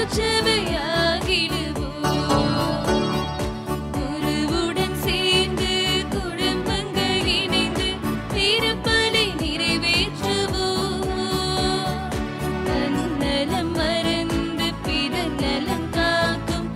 திருச்சபையாகிடுவோம் குருவுடன் சேர்ந்து குடும்பங்கள் இணைந்து திருப்பலி நிறைவேற்றுவோம் தன்னலம் மறந்து பிறர் நலம் காக்கும்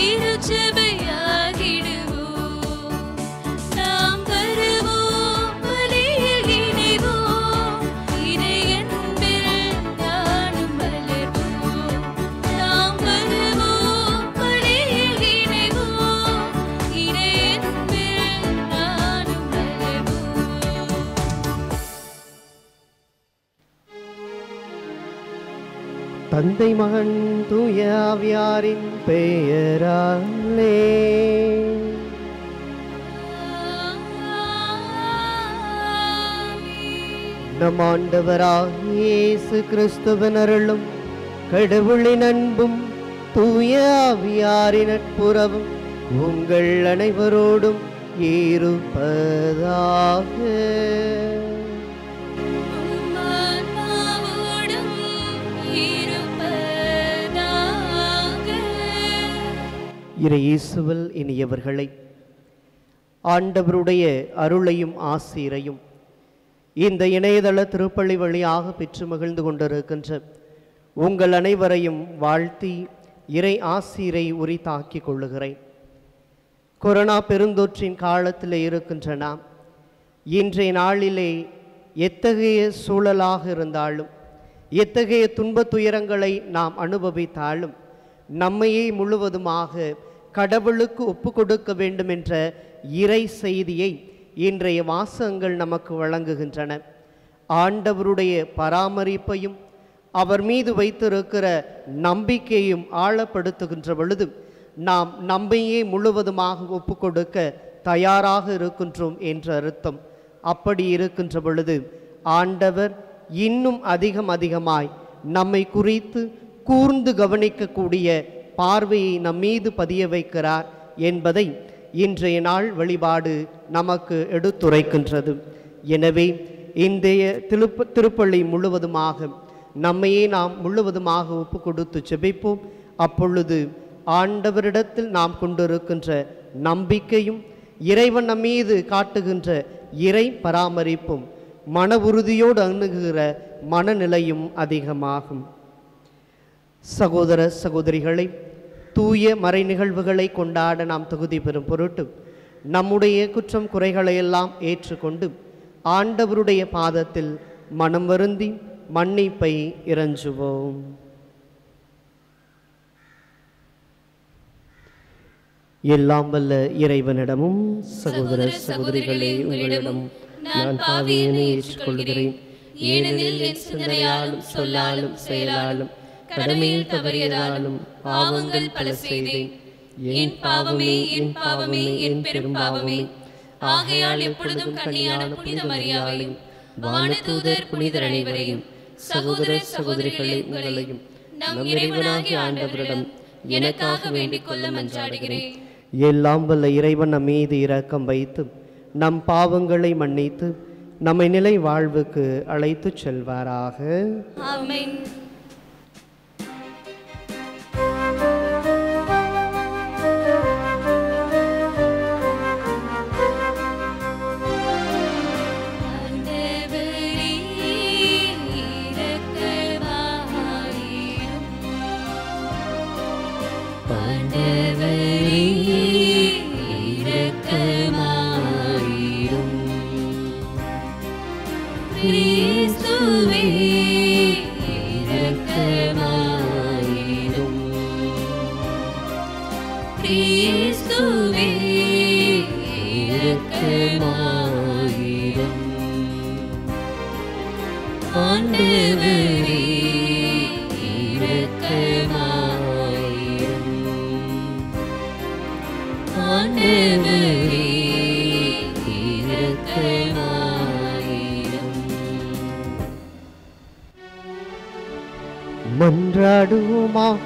திருச்சபையாகிடுவோம் நாம் வருவோம் பலியில் இணைவோம் இறை அன்பில் நானும் மலர்வோம் நாம் வருவோம் பலியில் இணைவோம் இறை அன்பில் நானும் மலர்வோம் தந்தை மகன் தூய ஆவியாரின் பெயராலே நம் ஆண்டவராகிய இயேசு கிறிஸ்துவின் அருளும் கடவுளின் அன்பும் தூய ஆவியாரின் நட்புறவும் உங்கள் அனைவரோடும் இருப்பதாக உம்மானாவோடும் இருப்பதாக இறை இயேசுவில் இனியவர்களை ஆண்டவருடைய அருளையும் ஆசீரையும் இந்த இணையதள திருப்பலி வழியாக பெற்று மகிழ்ந்து கொண்டிருக்கின்ற உங்கள் அனைவரையும் வாழ்த்தி இறை ஆசீரை உரித்தாக்கிக் கொள்ளுகிறேன் கொரோனா பெருந்தொற்றின் காலத்தில் இருக்கின்ற நாம் இன்றைய நாளிலே எத்தகைய சூழலாக இருந்தாலும் எத்தகைய துன்பத் துயரங்களை நாம் அனுபவித்தாலும் நம்மையே முழுவதுமாக கடவுளுக்கு ஒப்பு கொடுக்க வேண்டும் என்ற இறை செய்தியை இன்றைய வாசகங்கள் நமக்கு வழங்குகின்றன ஆண்டவருடைய பராமரிப்பையும் அவர் மீது வைத்திருக்கிற நம்பிக்கையும் ஆழப்படுத்துகின்ற பொழுது நாம் நம்மையே முழுவதுமாக ஒப்பு கொடுக்க தயாராக இருக்கின்றோம் என்ற அர்த்தம் அப்படி இருக்கின்ற பொழுது ஆண்டவர் இன்னும் அதிகம் அதிகமாய் நம்மை குறித்து கூர்ந்து கவனிக்கக்கூடிய பார்வையை நம் மீது பதிய வைக்கிறார் என்பதை இன்றைய நாள் வழிபாடு நமக்கு எடுத்துரைக்கின்றது எனவே இன்றைய திருப்ப திருப்பள்ளி முழுவதுமாக நம்மையே நாம் முழுவதுமாக ஒப்பு கொடுத்து செபிப்போம் அப்பொழுது ஆண்டவரிடத்தில் நாம் கொண்டிருக்கின்ற நம்பிக்கையும் இறைவன் நம் மீது காட்டுகின்ற இறை பராமரிப்பும் மன உறுதியோடு அணுகுகிற மனநிலையும் அதிகமாகும் சகோதர சகோதரிகளை தூய மறை நிகழ்வுகளை கொண்டாட நாம் தகுதி பெறும் பொருட்டு நம்முடைய குற்றம் குறைகளை எல்லாம் ஏற்றுக்கொண்டு ஆண்டவருடைய பாதத்தில் மனம் வருந்தி மன்னிப்பை இறஞ்சுவோம் எல்லாம் வல்ல இறைவனிடமும் சகோதர சகோதரிகளே உங்களிடம் நான் பாவியனை ஏற்றுக்கொள்கிறேன் ஏனெனில் என் சிந்தனையாலும் சொல்லாலும் செயலாலும் கடமையில் தவறியதாலும் பாவங்கள் பல செய்தேன் என் பாவமே என் பாவமே என் பெரும் பாவமே ஆகையால் எப்பொழுதும் கண்ணியான புனித மரியாதையும் வானதூதர் புனிதர் அனைவரையும் சகோதர சகோதரிகளே உங்களையும் நம் இறைவனாகிய ஆண்டவரிடம் எனக்காக வேண்டிக் கொள்ள மன்றாடுகிறேன் எல்லாம் வல்ல இறைவன் நம் மீது இரக்கம் வைத்து நம் பாவங்களை மன்னித்து நம்மை நிலை வாழ்வுக்கு அழைத்துச் செல்வாராக ஆமென் ஆண்டவரே, இரக்கமாயிரும். ஆண்டவரே, இரக்கமாயிரும். கிறிஸ்துவே, இரக்கமாயிரும். கிறிஸ்துவே, இரக்கமாயிரும். ஆண்டவரே, இரக்கமாயிரும். ஆண்டவரே, இரக்கமாயிரும். மன்றாடுவோமாக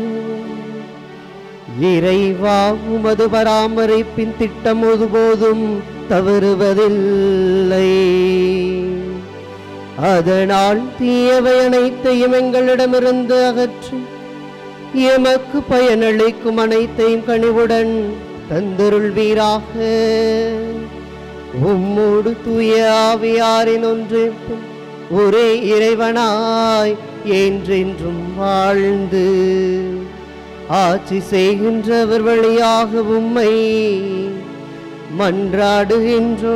இறைவா உமது பராமரிப்பின் திட்டம் ஒருபோதும் தவறுவதில்லை அதனால் தீயவை அனைத்தையும் எங்களிடமிருந்து அகற்றி எமக்கு பயனளிக்கும் அனைத்தையும் கனிவுடன் தந்தருள்வீராக உம்மோடு தூய ஆவியாரின் ஒன்றிற்கும் ஒரே இறைவனாய் என்றென்றும் வாழ்ந்து ஆட்சி செய்கின்றவர் வழியாக உம்மை மன்றாடுகின்றோ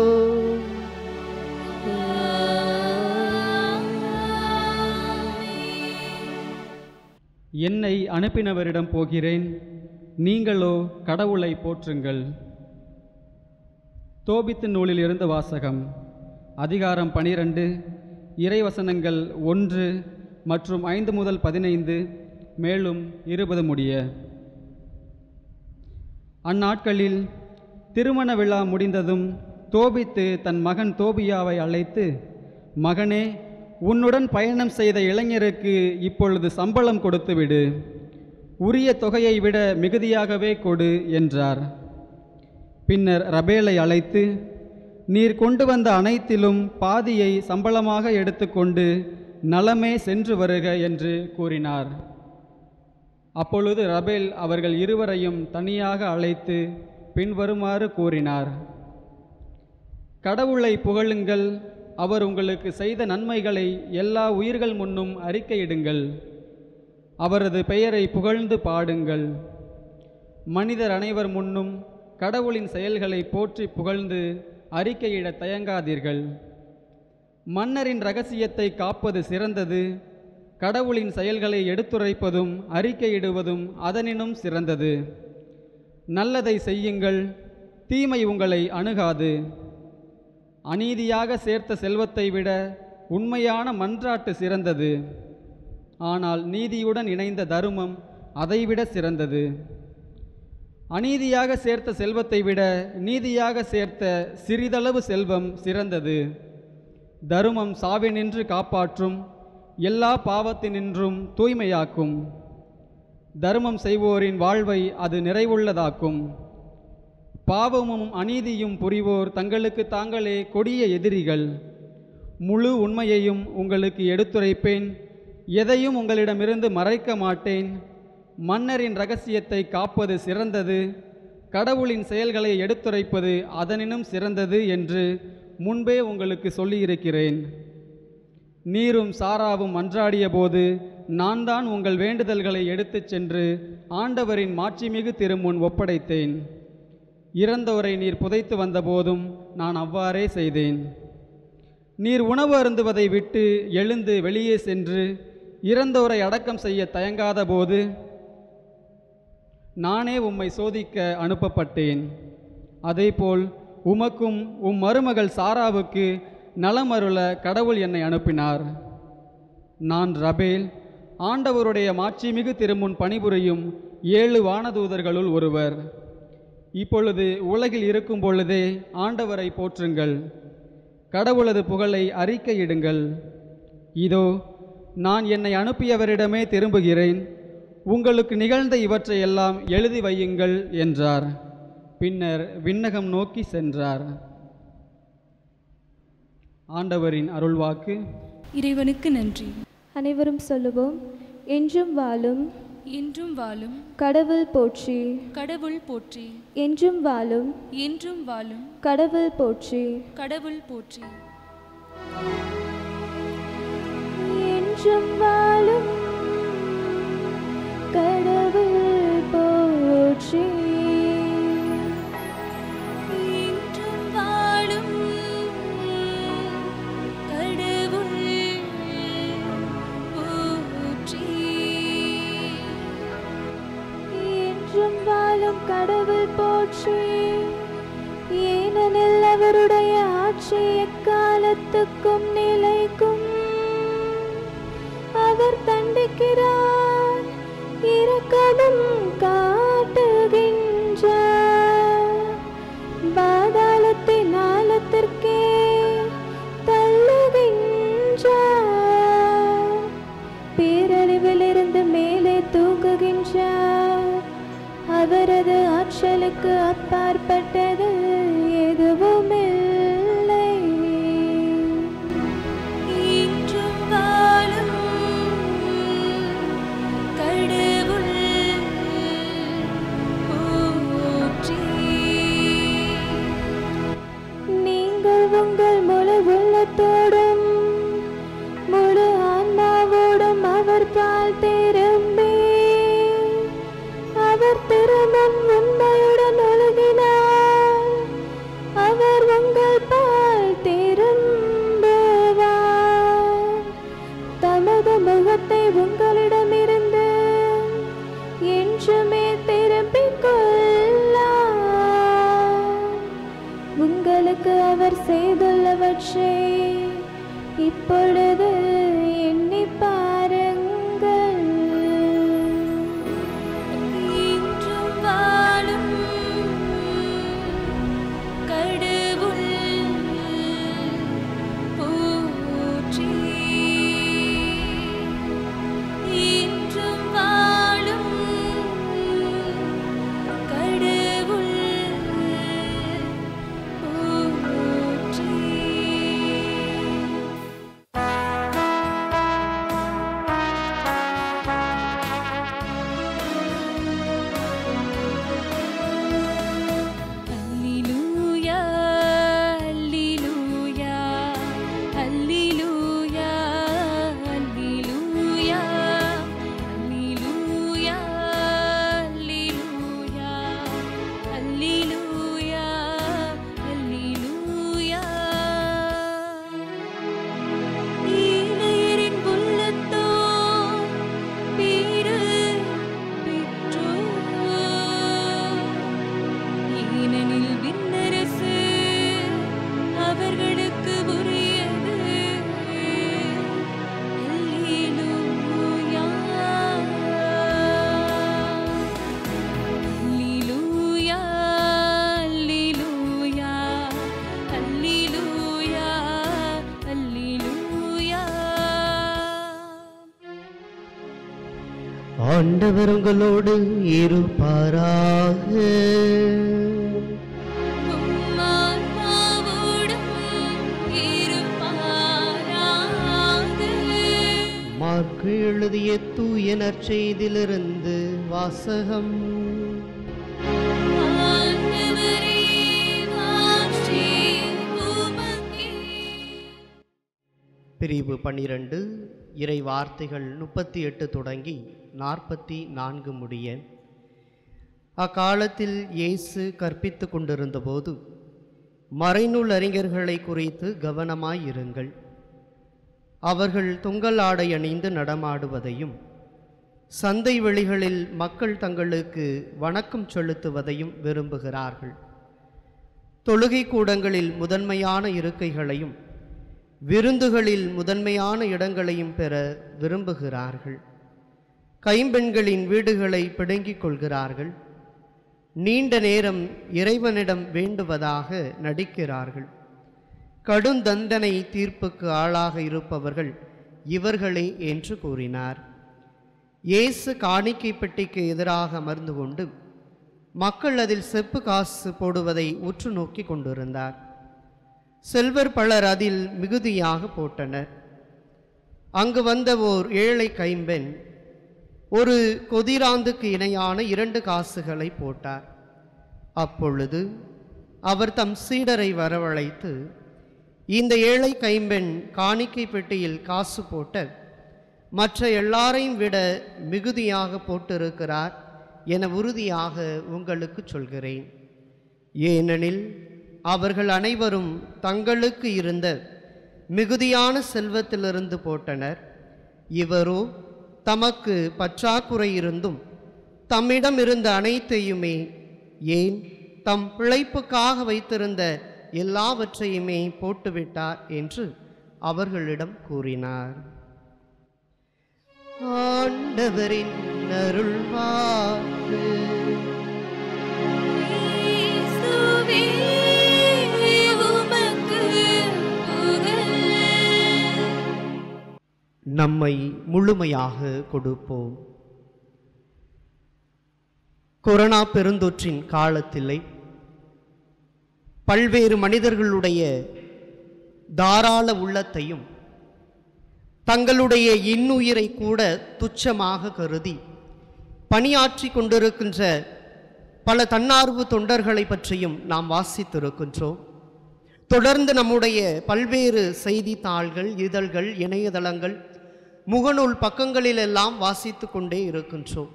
என்னை அனுப்பினவரிடம் போகிறேன் நீங்களோ கடவுளை போற்றுங்கள் தோபித்து நூலில் இருந்து வாசகம் அதிகாரம் பனிரெண்டு இறைவசனங்கள் ஒன்று மற்றும் ஐந்து முதல் பதினைந்து மேலும் இருபது முடிய அந்நாட்களில் திருமண விழா முடிந்ததும் தோபித்து தன் மகன் தோபியாவை அழைத்து மகனே உன்னுடன் பயணம் செய்த இளைஞருக்கு இப்பொழுது சம்பளம் கொடுத்துவிடு உரிய தொகையை விட மிகுதியாகவே கொடு என்றார் பின்னர் ரபேலை அழைத்து நீர் கொண்டு வந்த அனைத்திலும் பாதியை சம்பளமாக எடுத்துக்கொண்டு நலமே சென்று வருக என்று கூறினார் அப்பொழுது ரபேல் அவர்கள் இருவரையும் தனியாக அழைத்து பின்வருமாறு கூறினார் கடவுளை புகழுங்கள் அவர் உங்களுக்கு செய்த நன்மைகளை எல்லா உயிர்கள் முன்னும் அறிக்கையிடுங்கள் அவரது பெயரை புகழ்ந்து பாடுங்கள் மனிதர் அனைவர் முன்னும் கடவுளின் செயல்களை போற்றி புகழ்ந்து அறிக்கையிட தயங்காதீர்கள் மன்னரின் ரகசியத்தை காப்பது சிறந்தது கடவுளின் செயல்களை எடுத்துரைப்பதும் அறிக்கையிடுவதும் அதனினும் சிறந்தது நல்லதை செய்யுங்கள் தீமை உங்களை அணுகாது அநீதியாக சேர்த்த செல்வத்தை விட உண்மையான மன்றாட்டு சிறந்தது ஆனால் நீதியுடன் இணைந்த தருமம் அதைவிட சிறந்தது அநீதியாக சேர்த்த செல்வத்தை விட நீதியாக சேர்த்த சிறிதளவு செல்வம் சிறந்தது தருமம் சாவினின்று காப்பாற்றும் எல்லா பாவத்தினின்றும் தூய்மையாக்கும் தர்மம் செய்வோரின் வாழ்வை அது நிறைவுள்ளதாக்கும் பாவமும் அநீதியும் புரிவோர் தங்களுக்கு தாங்களே கொடிய எதிரிகள் முழு உண்மையையும் உங்களுக்கு எடுத்துரைப்பேன் எதையும் உங்களிடமிருந்து மறைக்க மாட்டேன் மன்னரின் ரகசியத்தை காப்பது சிறந்தது கடவுளின் செயல்களை எடுத்துரைப்பது அதனினும் சிறந்தது என்று முன்பே உங்களுக்கு சொல்லியிருக்கிறேன் நீரும் சாராவும் மன்றாடிய போது நான் தான் உங்கள் வேண்டுதல்களை எடுத்துச் சென்று ஆண்டவரின் மாட்சிமிகு திருமுன் ஒப்படைத்தேன் இறந்தோரை நீர் புதைத்து வந்தபோதும் நான் அவ்வாறே செய்தேன் நீர் உணவு அருந்துவதை விட்டு எழுந்து வெளியே சென்று இறந்தோரை அடக்கம் செய்ய தயங்காத போது நானே உம்மை சோதிக்க அனுப்பப்பட்டேன் அதேபோல் உமக்கும் உம் மருமகள் சாராவுக்கு நலமருள கடவுள் என்னை அனுப்பினார் நான் ரபேல் ஆண்டவருடைய மாட்சிமிகு திருமுன் பணிபுரியும் ஏழு வானதூதர்களுள் ஒருவர் இப்பொழுது உலகில் இருக்கும் பொழுதே ஆண்டவரை போற்றுங்கள் கடவுளது புகழை அறிக்கையிடுங்கள் இதோ நான் என்னை அனுப்பியவரிடமே திரும்புகிறேன் உங்களுக்கு நிகழ்ந்த இவற்றையெல்லாம் எழுதி வையுங்கள் என்றார் பின்னர் விண்ணகம் நோக்கி சென்றார் ஆண்டவரின் அருள்வாக்கு இறைவனுக்கு நன்றி அனைவரும் சொல்லுவோம் என்றும் வாழும் என்றும் வாழும் கடவுள் போற்றி கடவுள் போற்றி என்றும் வாழும் என்றும் வாழும் கடவுள் போற்றி கடவுள் போற்றி என்றும் வாழும் கடவுள் போற்றி என்றும் வாழும் கடவுள் போற்றி என்றும் வாழும் கடவுள் போற்றி ஏனெனில் அவருடைய ஆட்சி எக்காலத்துக்கும் நிலைக்கும் அவர் தண்டிக்கிறார் இரக்கமும் காட்டுகின்றார் பாதாளத்தின் ஆழத்திற்கே தள்ளுகின்றார் பேரழிவிலிருந்து மேலே தூக்குகின்றார் அவரது ஆற்றலுக்கு அப்பாற்பட்டது எதுவும் இல்லை என்றும் வாழும் கடவுள் ஆண்டவர் உங்களோடு இருப்பாராக உம்மாத்மாவோடும் இருப்பாராக. மார்க்கு எழுதிய தூய நற்செய்திலிருந்து வாசகம் ஆண்டவரே, மாற்றி உமக்கே. பிரிவு பன்னிரண்டு இறை வார்த்தைகள் முப்பத்தி எட்டு தொடங்கி நாற்பத்தி நான்கு முடிய அக்காலத்தில் இயேசு கற்பித்து கொண்டிருந்தபோது மறைநூல் அறிஞர்களை குறித்து கவனமாயிருங்கள் அவர்கள் தொங்கல் ஆடை அணிந்து நடமாடுவதையும் சந்தை வெளிகளில் மக்கள் தங்களுக்கு வணக்கம் செலுத்துவதையும் விரும்புகிறார்கள் தொழுகை கூடங்களில் முதன்மையான இருக்கைகளையும் விருந்துகளில் முதன்மையான இடங்களையும் பெற விரும்புகிறார்கள் கைம்பெண்களின் வீடுகளை பிடுங்கிக் கொள்கிறார்கள் நீண்ட நேரம் இறைவனிடம் வேண்டுவதாக நடிக்கிறார்கள் கடுந்தண்டனை தீர்ப்புக்கு ஆளாக இருப்பவர்கள் இவர்களே என்று கூறினார் இயேசு காணிக்கை பெட்டிக்கு எதிராக அமர்ந்து கொண்டு மக்கள் அதில் செப்பு காசு போடுவதை உற்று நோக்கி கொண்டிருந்தார் செல்வர் பலர் அதில் மிகுதியாக போட்டனர் அங்கு வந்த ஓர் ஏழை கைம்பெண் ஒரு கொதிராந்துக்கு இணையான இரண்டு காசுகளை போட்டார் அப்பொழுது அவர் தம் சீடரை வரவழைத்து இந்த ஏழை கைம்பெண் காணிக்கை பெட்டியில் காசு போட்ட மற்ற எல்லாரையும் விட மிகுதியாக போட்டிருக்கிறார் என உறுதியாக உங்களுக்கு சொல்கிறேன் ஏனெனில் அவர்கள் அனைவரும் தங்களுக்கு இருந்த மிகுதியான செல்வத்திலிருந்து போட்டனர் இவரோ தமக்கு பற்றாக்குறை இருந்தும் தம்மிடம் இருந்த அனைத்தையுமே ஏன் தம் பிழைப்புக்காக வைத்திருந்த எல்லாவற்றையுமே போட்டுவிட்டார் என்று அவர்களிடம் கூறினார் ஆண்டவரின் அருள்வாக்கு இயேசுவே, உமக்கு புகழ். நம்மை முழுமையாக கொடுப்போம் கொரோனா பெருந்தொற்றின் காலத்திலே பல்வேறு மனிதர்களுடைய தாராள உள்ளத்தையும் தங்களுடைய இன்னுயிரை கூட துச்சமாக கருதி பணியாற்றி கொண்டிருக்கின்ற பல தன்னார்வ தொண்டர்களை பற்றியும் நாம் வாசித்திருக்கின்றோம் தொடர்ந்து நம்முடைய பல்வேறு செய்தித்தாள்கள் இதழ்கள் இணையதளங்கள் முகநூல் பக்கங்களிலெல்லாம் வாசித்து கொண்டே இருக்கின்றோம்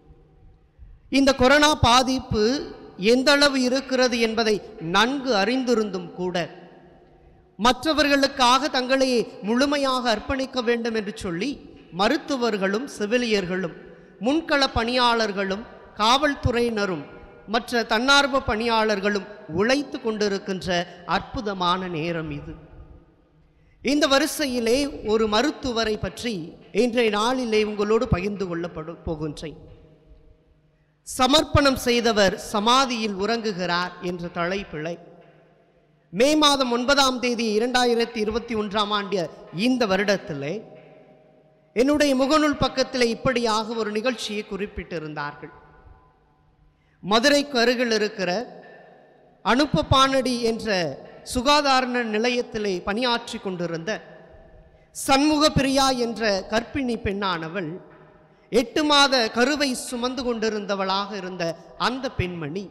இந்த கொரோனா பாதிப்பு எந்த அளவு இருக்கிறது என்பதை நன்கு அறிந்திருந்தும் கூட மற்றவர்களுக்காக தங்களை முழுமையாக அர்ப்பணிக்க வேண்டும் என்று சொல்லி மருத்துவர்களும் செவிலியர்களும் முன்கள பணியாளர்களும் காவல்துறையினரும் மற்ற தன்னார்வ பணியாளர்களும் உழைத்து கொண்டிருக்கின்ற அற்புதமான நேரம் இது இந்த வரிசையிலே ஒரு மருத்துவரை பற்றி இன்றைய நாளிலே உங்களோடு பகிர்ந்து கொள்ளப்படும் போகின்றேன் சமர்ப்பணம் செய்தவர் சமாதியில் உறங்குகிறார் என்ற தலைப்பிழை மே மாதம் ஒன்பதாம் தேதி இரண்டாயிரத்தி இருபத்தி ஒன்றாம் ஆண்டு இந்த வருடத்திலே என்னுடைய முகநூல் பக்கத்தில் இப்படியாக ஒரு நிகழ்ச்சியை குறிப்பிட்டிருந்தார்கள் மதுரைக்கு அருகில் இருக்கிற அனுப்பப்பானடி என்ற சுகாதார நிலையத்திலே பணியாற்றி கொண்டிருந்த சண்முக பிரியா என்ற கர்ப்பிணி பெண்ணானவள் எட்டு மாத கருவை சுமந்து கொண்டிருந்தவளாக இருந்த அந்த பெண்மணி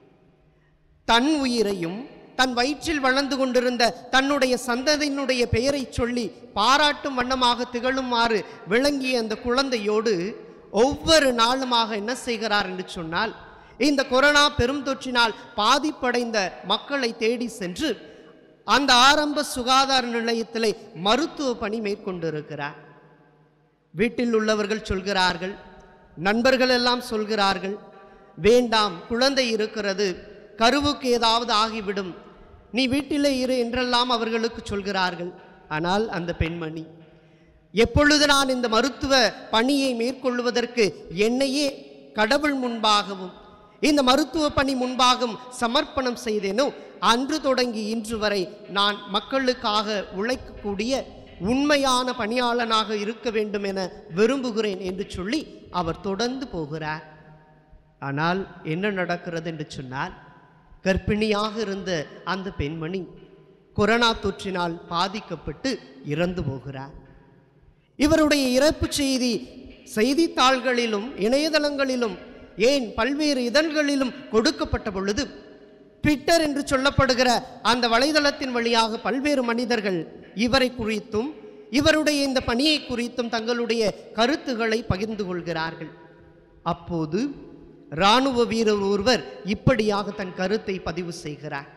தன் உயிரையும் தன் வயிற்றில் வளர்ந்து கொண்டிருந்த தன்னுடைய சந்ததியினுடைய பெயரை சொல்லி பாராட்டும் வண்ணமாக திகழுமாறு விளங்கிய அந்த குழந்தையோடு ஒவ்வொரு நாளுமாக என்ன செய்கிறார் என்று சொன்னால் இந்த கொரோனா பெரும் தொற்றினால் பாதிப்படைந்த மக்களை தேடி சென்று அந்த ஆரம்ப சுகாதார நிலையத்திலே மருத்துவ பணி மேற்கொண்டிருக்கிறார் வீட்டில் உள்ளவர்கள் சொல்கிறார்கள் நண்பர்கள் எல்லாம் சொல்கிறார்கள் வேண்டாம் குழந்தை இருக்கிறது கருவுக்கு ஏதாவது ஆகிவிடும் நீ வீட்டிலே இரு என்றெல்லாம் அவர்களுக்கு சொல்கிறார்கள் ஆனால் அந்த பெண்மணி எப்பொழுது நான் இந்த மருத்துவ பணியை மேற்கொள்வதற்கு என்னையே கடவுள் முன்பாகவும் இந்த மருத்துவ பணி முன்பாகவும் சமர்ப்பணம் செய்தேனோ அன்று தொடங்கி இன்று வரை நான் மக்களுக்காக உழைக்கக்கூடிய உண்மையான பணியாளனாக இருக்க வேண்டும் என விரும்புகிறேன் என்று சொல்லி அவர் தொடர்ந்து போகிறார் ஆனால் என்ன நடக்கிறது என்று சொன்னால் கர்ப்பிணியாக இருந்த அந்த பெண்மணி கொரோனா தொற்றினால் பாதிக்கப்பட்டு இறந்து போகிறார் இவருடைய இறப்பு செய்தி செய்தித்தாள்களிலும் இணையதளங்களிலும் ஏன் பல்வேறு இதழ்களிலும் கொடுக்கப்பட்ட பொழுது ட்விட்டர் என்று சொல்லப்படுகிற அந்த வலைதளத்தின் வழியாக பல்வேறு மனிதர்கள் இவரை குறித்தும் இவருடைய இந்த பணியை குறித்தும் தங்களுடைய கருத்துக்களை பகிர்ந்து கொள்கிறார்கள் அப்போது இராணுவ வீரர் ஒருவர் இப்படியாக தன் கருத்தை பதிவு செய்கிறார்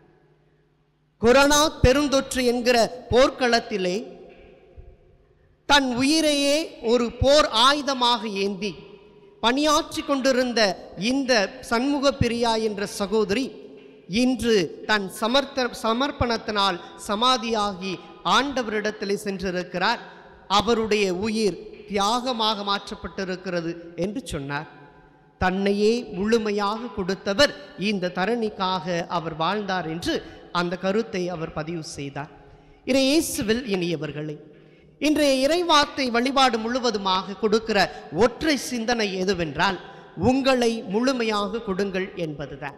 கொரோனா பெருந்தொற்று என்கிற போர்க்களத்திலே தன் உயிரையே ஒரு போர் ஆயுதமாக ஏந்தி பணியாற்றி கொண்டிருந்த இந்த சண்முக பிரியா என்ற சகோதரி இன்று தன் சமர்த்த சமர்ப்பணத்தினால் சமாதியாகி ஆண்டவரிடத்தில் சென்றிருக்கிறார் அவருடைய உயிர் தியாகமாக மாற்றப்பட்டிருக்கிறது என்று சொன்னார் தன்னையே முழுமையாக கொடுத்தவர் இந்த தரணிக்காக அவர் வாழ்ந்தார் என்று அந்த கருத்தை அவர் பதிவு செய்தார் இறை இயேசுவில் இனியவர்களே இன்றைய இறைவார்த்தை வழிபாடு முழுவதுமாக கொடுக்கிற ஒற்றை சிந்தனை எதுவென்றால் உங்களை முழுமையாக கொடுங்கள் என்பதுதான்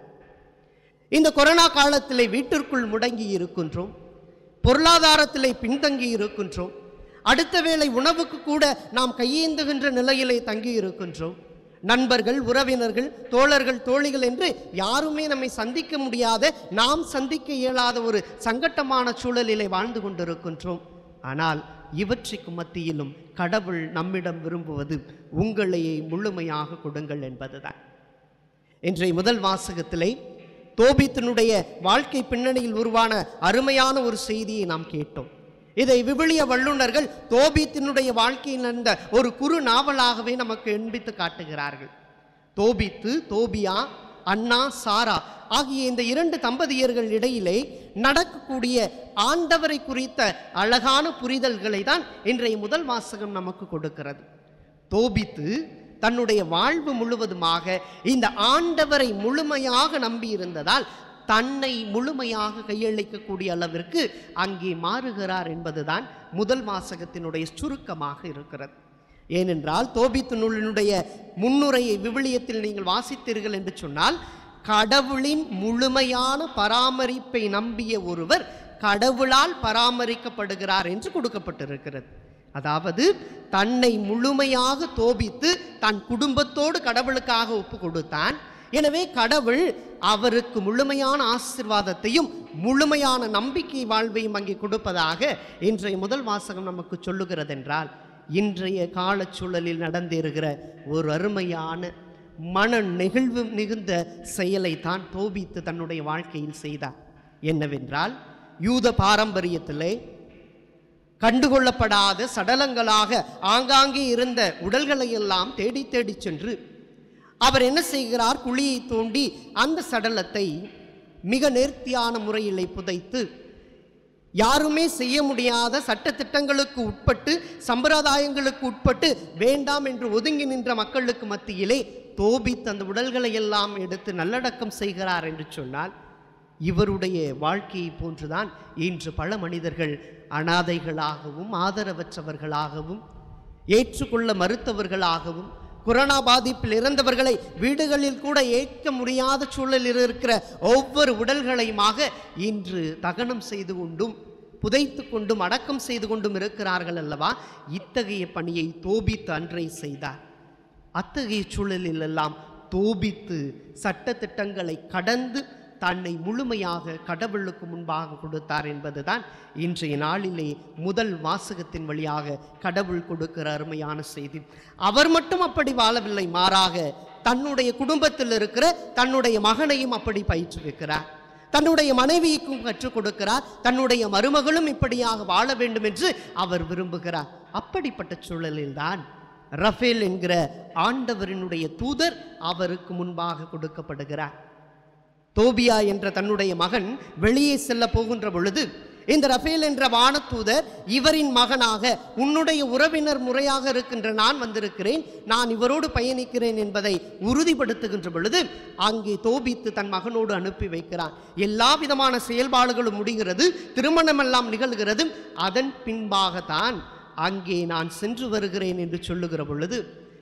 இந்த கொரோனா காலத்திலே வீட்டிற்குள் முடங்கி இருக்கின்றோம் பொருளாதாரத்திலே பின்தங்கி இருக்கின்றோம் அடுத்த வேளை உணவுக்கு கூட நாம் கையேந்துகின்ற நிலையிலே தங்கி இருக்கின்றோம் நண்பர்கள் உறவினர்கள் தோழர்கள் தோழிகள் என்று யாருமே நம்மை சந்திக்க முடியாத நாம் சந்திக்க இயலாத ஒரு சங்கட்டமான சூழலிலே வாழ்ந்து கொண்டிருக்கின்றோம் ஆனால் இவற்றுக்கு மத்தியிலும் கடவுள் நம்மிடம் விரும்புவது உங்களையே முழுமையாக கொடுங்கள் என்பதுதான் இன்றைய முதல் வாசகத்திலே தோபித்தினுடைய வாழ்க்கை பின்னணியில் உருவான அருமையான ஒரு செய்தியை நாம் கேட்டோம் இதை விவிலிய வல்லுநர்கள் தோபித்தினுடைய வாழ்க்கையில் நடந்த ஒரு குறு நாவலாகவே நமக்கு எண்பித்து காட்டுகிறார்கள் தோபித்து தோபியா அண்ணா சாரா ஆகிய இந்த இரண்டு தம்பதியர்கள் இடையிலே நடக்கக்கூடிய ஆண்டவரை குறித்த அழகான புரிதல்களை தான் இன்றைய முதல் வாசகம் நமக்கு கொடுக்கிறது தோபித்து தன்னுடைய வாழ்வு முழுவதுமாக இந்த ஆண்டவரை முழுமையாக நம்பியிருந்ததால் தன்னை முழுமையாக கையளிக்கக்கூடிய அளவிற்கு அங்கே மாறுகிறார் என்பதுதான் முதல் வாசகத்தினுடைய சுருக்கமாக இருக்கிறது ஏனென்றால் தோபித்து நூலினுடைய முன்னுரையை விவிலியத்தில் நீங்கள் வாசித்தீர்கள் என்று சொன்னால் கடவுளின் முழுமையான பராமரிப்பை நம்பிய ஒருவர் கடவுளால் பராமரிக்கப்படுகிறார் என்று கொடுக்கப்பட்டிருக்கிறது அதாவது தன்னை முழுமையாக தோபித்து தன் குடும்பத்தோடு கடவுளுக்காக ஒப்பு கொடுத்தான் எனவே கடவுள் அவருக்கு முழுமையான ஆசிர்வாதத்தையும் முழுமையான நம்பிக்கை வாழ்வையும் அங்கே கொடுப்பதாக இன்றைய முதல் வாசகம் நமக்கு சொல்லுகிறது என்றால் இன்றைய காலச்சூழலில் நடந்தேறுகிற ஒரு அருமையான மன நெகிழ்வு மிகுந்த செயலை தான் தோபித்து தன்னுடைய வாழ்க்கையில் செய்தார் என்னவென்றால் யூத பாரம்பரியத்திலே கண்டுகொள்ளப்படாத சடலங்களாக ஆங்காங்கே இருந்த உடல்களை எல்லாம் தேடி தேடி சென்று அவர் என்ன செய்கிறார் குழியை தோண்டி அந்த சடலத்தை மிக நேர்த்தியான முறையிலே புதைத்து யாருமே செய்ய முடியாத சட்டத்திட்டங்களுக்கு உட்பட்டு சம்பிரதாயங்களுக்கு உட்பட்டு வேண்டாம் என்று ஒதுங்கி நின்ற மக்களுக்கு மத்தியிலே தோபித் அந்த உடல்களை எல்லாம் எடுத்து நல்லடக்கம் செய்கிறார் என்று சொன்னால் இவருடைய வாழ்க்கையை போன்றுதான் இன்று பல மனிதர்கள் அனாதைகளாகவும் ஆதரவற்றவர்களாகவும் ஏற்றுக்கொள்ள மறுத்தவர்களாகவும் கொரோனா பாதிப்பில் இறந்தவர்களை வீடுகளில் கூட ஏற்க முடியாத சூழலில் இருக்கிற ஒவ்வொரு உடல்களையுமாக இன்று தகனம் செய்து கொண்டும் புதைத்து கொண்டும் அடக்கம் செய்து கொண்டும் இருக்கிறார்கள் அல்லவா இத்தகைய பணியை தோபித்து அன்றை செய்தார் அத்தகைய சூழலில் எல்லாம் தோபித்து சட்டத்திட்டங்களை கடந்து தன்னை முழுமையாக கடவுளுக்கு முன்பாக கொடுத்தார் என்பதுதான் இன்றைய நாளிலே முதல் வாசகத்தின் வழியாக கடவுள் கொடுக்கிற அருமையான செய்தி அவர் மட்டும் அப்படி வாழவில்லை மாறாக தன்னுடைய குடும்பத்தில் இருக்கிற தன்னுடைய மகனையும் அப்படி பயிற்றுவிக்கிறார் தன்னுடைய மனைவிக்கும் கற்றுக் கொடுக்கிறார் தன்னுடைய மருமகளும் இப்படியாக வாழ வேண்டும் என்று அவர் விரும்புகிறார் அப்படிப்பட்ட சூழலில்தான் ரஃபேல் என்கிற ஆண்டவரினுடைய தூதர் அவருக்கு முன்பாக கொடுக்கப்படுகிறார் தோபியா என்ற தன்னுடைய மகன் வெளியே செல்ல போகின்ற பொழுது இந்த ரஃபேல் என்ற வானதூதர் இவரின் மகனாக உன்னுடைய உறவினர் முறையாக இருக்கின்ற நான் வந்திருக்கிறேன் நான் இவரோடு பயணிக்கிறேன் என்பதை உறுதிப்படுத்துகின்ற பொழுது அங்கே தோபித்து தன் மகனோடு அனுப்பி வைக்கிறான் எல்லா விதமான செயல்பாடுகளும் முடிகிறது திருமணமெல்லாம் நிகழ்கிறது அதன் பின்பாகத்தான் அங்கே நான் சென்று வருகிறேன் என்று சொல்லுகிற பொழுது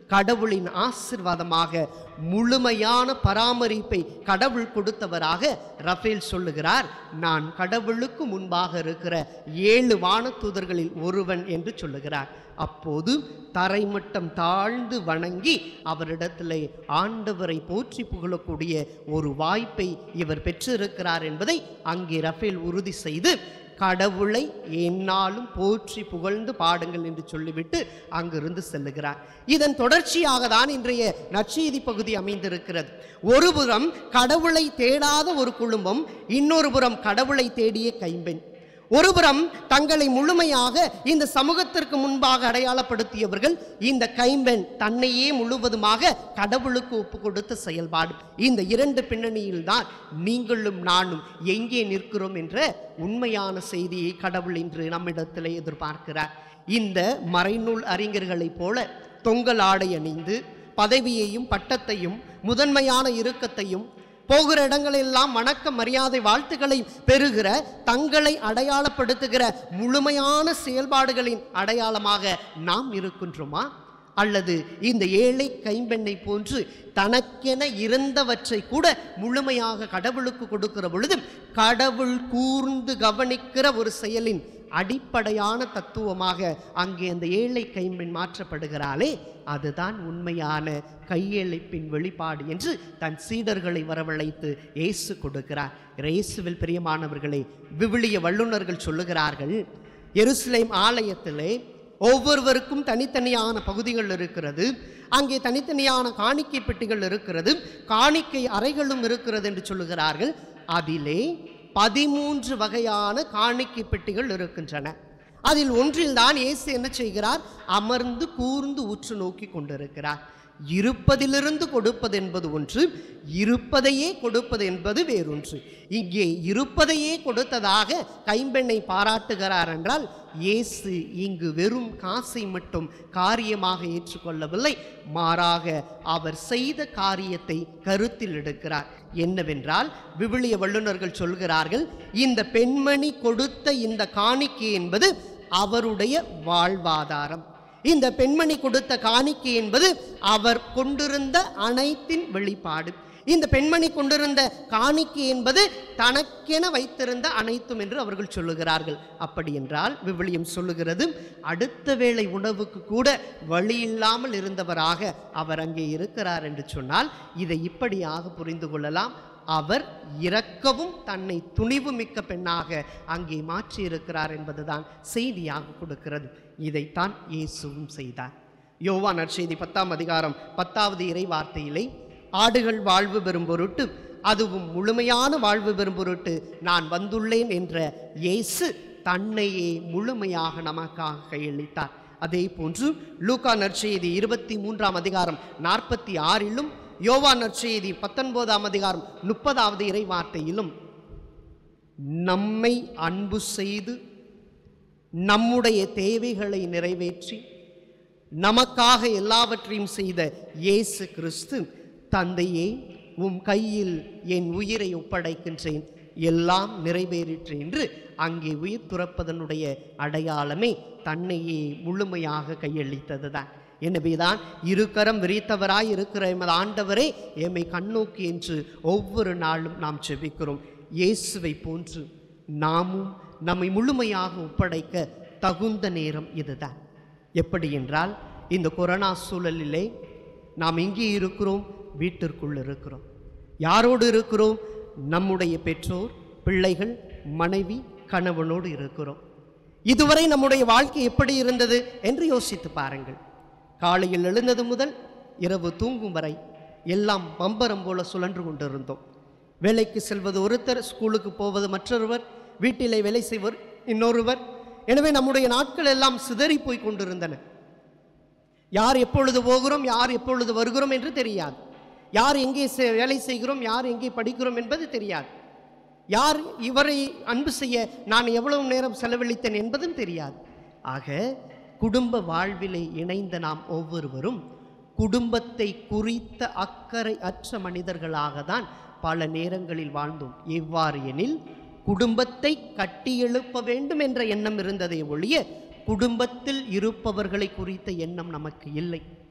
கடவுளின் ஆசிர்வாதமாக முழுமையான பராமரிப்பை கடவுள் கொடுத்தவராக ரஃபேல் சொல்லுகிறார் நான் கடவுளுக்கு முன்பாக இருக்கிற ஏழு வானதூதர்களில் ஒருவன் என்று சொல்லுகிறார் அப்போது தரைமட்டம் தாழ்ந்து வணங்கி அவரிடத்திலே ஆண்டவரை போற்றி புகழக்கூடிய ஒரு வாய்ப்பை இவர் பெற்றிருக்கிறார் என்பதை அங்கே ரஃபேல் உறுதி செய்து கடவுளை எந்நாளும் போற்றி புகழ்ந்து பாடுங்கள் என்று சொல்லிவிட்டு அங்கிருந்து செல்லுகிறார் இதன் தொடர்ச்சியாக தான் இன்றைய நற்செய்தி பகுதி அமைந்திருக்கிறது ஒருபுறம் கடவுளை தேடாத ஒரு குடும்பம் இன்னொரு புறம் கடவுளை தேடிய கைம்பெண் ஒருபுறம் தங்களை முழுமையாக இந்த சமூகத்திற்கு முன்பாக அடையாளப்படுத்தியவர்கள் இந்த கைம்பெண் தன்னையே முழுவதுமாக கடவுளுக்கு ஒப்பு கொடுத்த செயல்பாடு இந்த இரண்டு பின்னணியில் தான் நீங்களும் நானும் எங்கே நிற்கிறோம் என்ற உண்மையான செய்தியை கடவுள் இன்று நம்மிடத்திலே எதிர்பார்க்கிறார் இந்த மறைநூல் அறிஞர்களைப் போல தொங்கல் ஆடை அணிந்து பதவியையும் பட்டத்தையும் முதன்மையான இறுக்கத்தையும் போகிற இடங்களெல்லாம் வணக்க மரியாதை வாழ்த்துக்களை பெறுகிற தங்களை அடையாளப்படுத்துகிற முழுமையான செயல்பாடுகளின் அடையாளமாக நாம் இருக்கின்றோமா அல்லது இந்த ஏழை கைம்பெண்ணை போன்று தனக்கென இருந்தவற்றை கூட முழுமையாக கடவுளுக்கு கொடுக்கிற பொழுது கடவுள் கூர்ந்து கவனிக்கிற ஒரு செயலின் அடிப்படையான தத்துவமாக அங்கே அந்த ஏழை கைம்பெண் மாற்றப்படுகிறாளே அதுதான் உண்மையான கையெழுப்பின் வெளிப்பாடு என்று தன் சீடர்களை வரவழைத்து இயேசு கொடுக்கிறார் இயேசுவில் பிரியமானவர்களே விவிலிய வல்லுநர்கள் சொல்லுகிறார்கள் எருசலேம் ஆலயத்திலே ஒவ்வொருவருக்கும் தனித்தனியான பகுதிகள் இருக்கிறது அங்கே தனித்தனியான காணிக்கை பெட்டிகள் இருக்கிறது காணிக்கை அறைகளும் இருக்கிறது என்று சொல்லுகிறார்கள் அதிலே பதிமூன்று வகையான காணிக்கை பெட்டிகள் இருக்கின்றன அதில் ஒன்றில் தான் இயேசு என்ன செய்கிறார் அமர்ந்து கூர்ந்து உற்று நோக்கி கொண்டிருக்கிறார் இருப்பதிலிருந்து கொடுப்பது என்பது ஒன்று இருப்பதையே கொடுப்பது என்பது வேறொன்று இங்கே இருப்பதையே கொடுத்ததாக கைம்பெண்ணை பாராட்டுகிறார் என்றால் இயேசு இங்கு வெறும் காசை மட்டும் காரியமாக ஏற்றுக்கொள்ளவில்லை மாறாக அவர் செய்த காரியத்தை கருத்தில் எடுக்கிறார் என்னவென்றால் விவிலிய வல்லுநர்கள் சொல்கிறார்கள் இந்த பெண்மணி கொடுத்த இந்த காணிக்கை என்பது அவருடைய வாழ்வாதாரம் இந்த பெண்மணி கொடுத்த காணிக்கை என்பது அவர் கொண்டிருந்த அனைத்தின் வெளிப்பாடு இந்த பெண்மணி கொண்டிருந்த காணிக்கை என்பது தனக்கென வைத்திருந்த அனைத்தும் என்று அவர்கள் சொல்லுகிறார்கள் அப்படி என்றால் விவிலியம் சொல்லுகிறது அடுத்த வேளை உணவுக்கு கூட வழி இல்லாமல் இருந்தவராக அவர் அங்கே இருக்கிறார் என்று சொன்னால் இதை இப்படியாக புரிந்து கொள்ளலாம் அவர் இறக்கவும் தன்னை துணிவு மிக்க பெண்ணாக அங்கே மாற்றியிருக்கிறார் என்பதுதான் செய்தியாக கொடுக்கிறது இதைத்தான் இயேசுவும் செய்தார் யோவா நற்செய்தி பத்தாம் அதிகாரம் பத்தாவது இறை வார்த்தையிலே ஆடுகள் வாழ்வு பெறும் பொருட்டு அதுவும் முழுமையான வாழ்வு பெறும் பொருட்டு நான் வந்துள்ளேன் என்ற இயேசு தன்னையே முழுமையாக நமக்காக கையளித்தார் அதே போன்று லூக்கா நற்செய்தி இருபத்தி மூன்றாம் அதிகாரம் நாற்பத்தி ஆறிலும் யோவா நற்செய்தி பத்தொன்பதாம் அதிகாரம் முப்பதாவது இறை வார்த்தையிலும் நம்மை அன்பு செய்து நம்முடைய தேவைகளை நிறைவேற்றி நமக்காக எல்லாவற்றையும் செய்த இயேசு கிறிஸ்து தந்தையே உம் கையில் என் உயிரை ஒப்படைக்கின்றேன் எல்லாம் நிறைவேறிற்று என்று அங்கே உயிர் துறப்பதனுடைய அடையாளமே தன்னையே முழுமையாக கையளித்ததுதான் எனவேதான் இருக்கரம் விரித்தவராய் இருக்கிற எமது ஆண்டவரே எம்மை கண்ணோக்கி என்று ஒவ்வொரு நாளும் நாம் செபிக்கிறோம் இயேசுவை போன்று நாமும் நம்மை முழுமையாக ஒப்படைக்க தகுந்த நேரம் இதுதான் எப்படி என்றால் இந்த கொரோனா சூழலிலே நாம் எங்கே இருக்கிறோம் வீட்டிற்குள் இருக்கிறோம் யாரோடு இருக்கிறோம் நம்முடைய பெற்றோர் பிள்ளைகள் மனைவி கணவனோடு இருக்கிறோம் இதுவரை நம்முடைய வாழ்க்கை எப்படி இருந்தது என்று யோசித்து பாருங்கள் காலையில் எழுந்தது முதல் இரவு தூங்கும் வரை எல்லாம் பம்பரம் போல சுழன்று கொண்டிருந்தோம் வேலைக்கு செல்வது ஒருத்தர் ஸ்கூலுக்கு போவது மற்றொருவர் வீட்டிலே வேலை செய்வர் இன்னொருவர் எனவே நம்முடைய நாட்கள் எல்லாம் சிதறி போய் கொண்டிருந்தன யார் எப்பொழுது போகிறோம் யார் எப்பொழுது வருகிறோம் என்று தெரியாது யார் எங்கே செ- வேலை செய்கிறோம் யார் எங்கே படிக்கிறோம் என்பது தெரியாது யார் இவரை அன்பு செய்ய நான் எவ்வளவு நேரம் செலவழித்தேன் என்பதும் தெரியாது ஆக குடும்ப வாழ்விலே இணைந்த நாம் ஒவ்வொருவரும் குடும்பத்தை குறித்த அக்கறை அற்ற மனிதர்களாக தான் பல நேரங்களில் வாழ்ந்தோம் எவ்வாறு எனில் குடும்பத்தை கட்டியெழுப்ப வேண்டும் என்ற எண்ணம் இருந்ததே ஒழிய குடும்பத்தில் இருப்பவர்களை குறித்த எண்ணம் நமக்கு இல்லை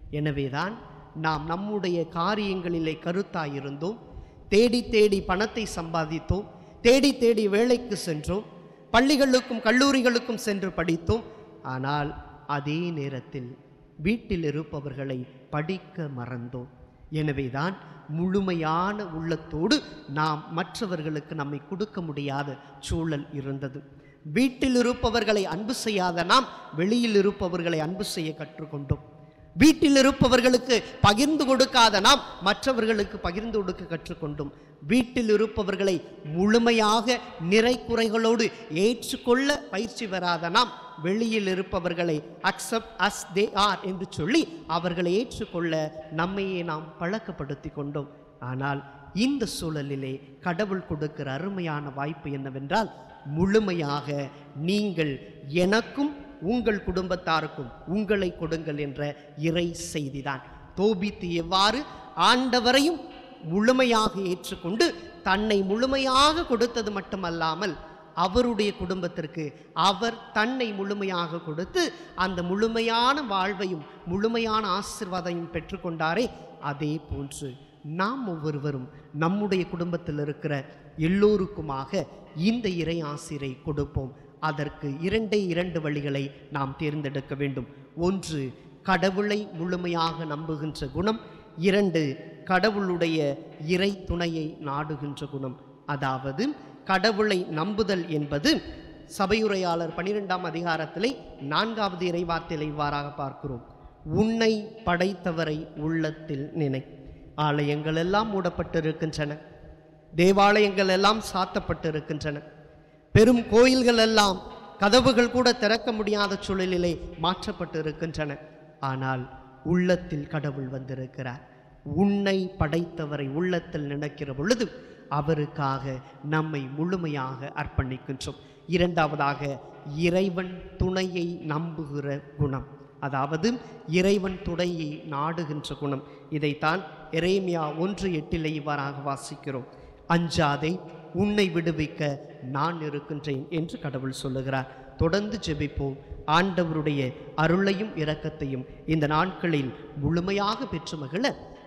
எனவேதான் நாம் நம்முடைய காரியங்களிலே கருத்தாயிருந்தோம் தேடி தேடி பணத்தை சம்பாதித்தோம் தேடி தேடி வேலைக்கு சென்றோம் பள்ளிகளுக்கும் கல்லூரிகளுக்கும் சென்று படித்தோம் ஆனால் அதே நேரத்தில் வீட்டில் இருப்பவர்களை படிக்க மறந்தோம் எனவேதான் முழுமையான உள்ளத்தோடு நாம் மற்றவர்களுக்கு நம்மை கொடுக்க முடியாத சூழல் இருந்தது வீட்டில் இருப்பவர்களை அன்பு செய்யாத நாம் வெளியில் இருப்பவர்களை அன்பு செய்ய கற்றுக்கொண்டோம் வீட்டில் இருப்பவர்களுக்கு பகிர்ந்து கொடுக்காத நாம் மற்றவர்களுக்கு பகிர்ந்து கொடுக்க கற்றுக்கொண்டோம் வீட்டில் இருப்பவர்களை முழுமையாக நிறை குறைகளோடு ஏற்றுக்கொள்ள பயிற்சி பெறாத நாம் வெளியில் இருப்பவர்களை அக்செப்ட் அஸ் தே ஆர் என்று சொல்லி அவர்களை ஏற்றுக்கொள்ள நம்மையே நாம் பழக்கப்படுத்தி கொண்டோம் ஆனால் இந்த சூழலிலே கடவுள் கொடுக்கிற அருமையான வாய்ப்பு என்னவென்றால் முழுமையாக நீங்கள் எனக்கும் உங்கள் குடும்பத்தாருக்கும் உங்களை கொடுங்கள் என்ற இறை செய்திதான் தோபித்து எவ்வாறு ஆண்டவரையும் முழுமையாக ஏற்றுக்கொண்டு தன்னை முழுமையாக கொடுத்தது மட்டுமல்லாமல் அவருடைய குடும்பத்திற்கு அவர் தன்னை முழுமையாக கொடுத்து அந்த முழுமையான வாழ்வையும் முழுமையான ஆசிர்வாதையும் பெற்றுக்கொண்டாரே அதே போன்று நாம் ஒவ்வொருவரும் நம்முடைய குடும்பத்தில் இருக்கிற எல்லோருக்குமாக இந்த இறை ஆசிரை கொடுப்போம் அதற்கு இரண்டே இரண்டு வழிகளை நாம் தேர்ந்தெடுக்க வேண்டும் ஒன்று கடவுளை முழுமையாக நம்புகின்ற குணம் இரண்டு கடவுளுடைய இறை துணையை நாடுகின்ற குணம் அதாவது கடவுளை நம்புதல் என்பது சபையுரையாளர் பனிரெண்டாம் அதிகாரத்திலே நான்காவது இறைவார்த்தையில இவ்வாறாக பார்க்கிறோம் உன்னை படைத்தவரை உள்ளத்தில் நினை ஆலயங்கள் எல்லாம் மூடப்பட்டிருக்கின்றன தேவாலயங்கள் எல்லாம் சாத்தப்பட்டிருக்கின்றன பெரும் கோயில்கள் எல்லாம் கதவுகள் கூட திறக்க முடியாத சூழலிலே மாற்றப்பட்டு இருக்கின்றன ஆனால் உள்ளத்தில் கடவுள் வந்திருக்கிறார் உன்னை படைத்தவரை உள்ளத்தில் நினைக்கிற பொழுது அவருக்காக நம்மை முழுமையாக அர்ப்பணிக்கின்றோம் இரண்டாவதாக இறைவன் துணையை நம்புகிற குணம் அதாவது இறைவன் துணையை நாடுகின்ற குணம் இதைத்தான் எரேமியா ஒன்று எட்டிலே இவ்வாறாக வாசிக்கிறோம் அஞ்சாதே உன்னை விடுவிக்க நான் இருக்கின்றேன் என்று கடவுள் சொல்லுகிறார் தொடர்ந்து ஜெபிப்போம் ஆண்டவருடைய அருளையும் இரக்கத்தையும் இந்த நாட்களில் முழுமையாக பெற்று மகிழ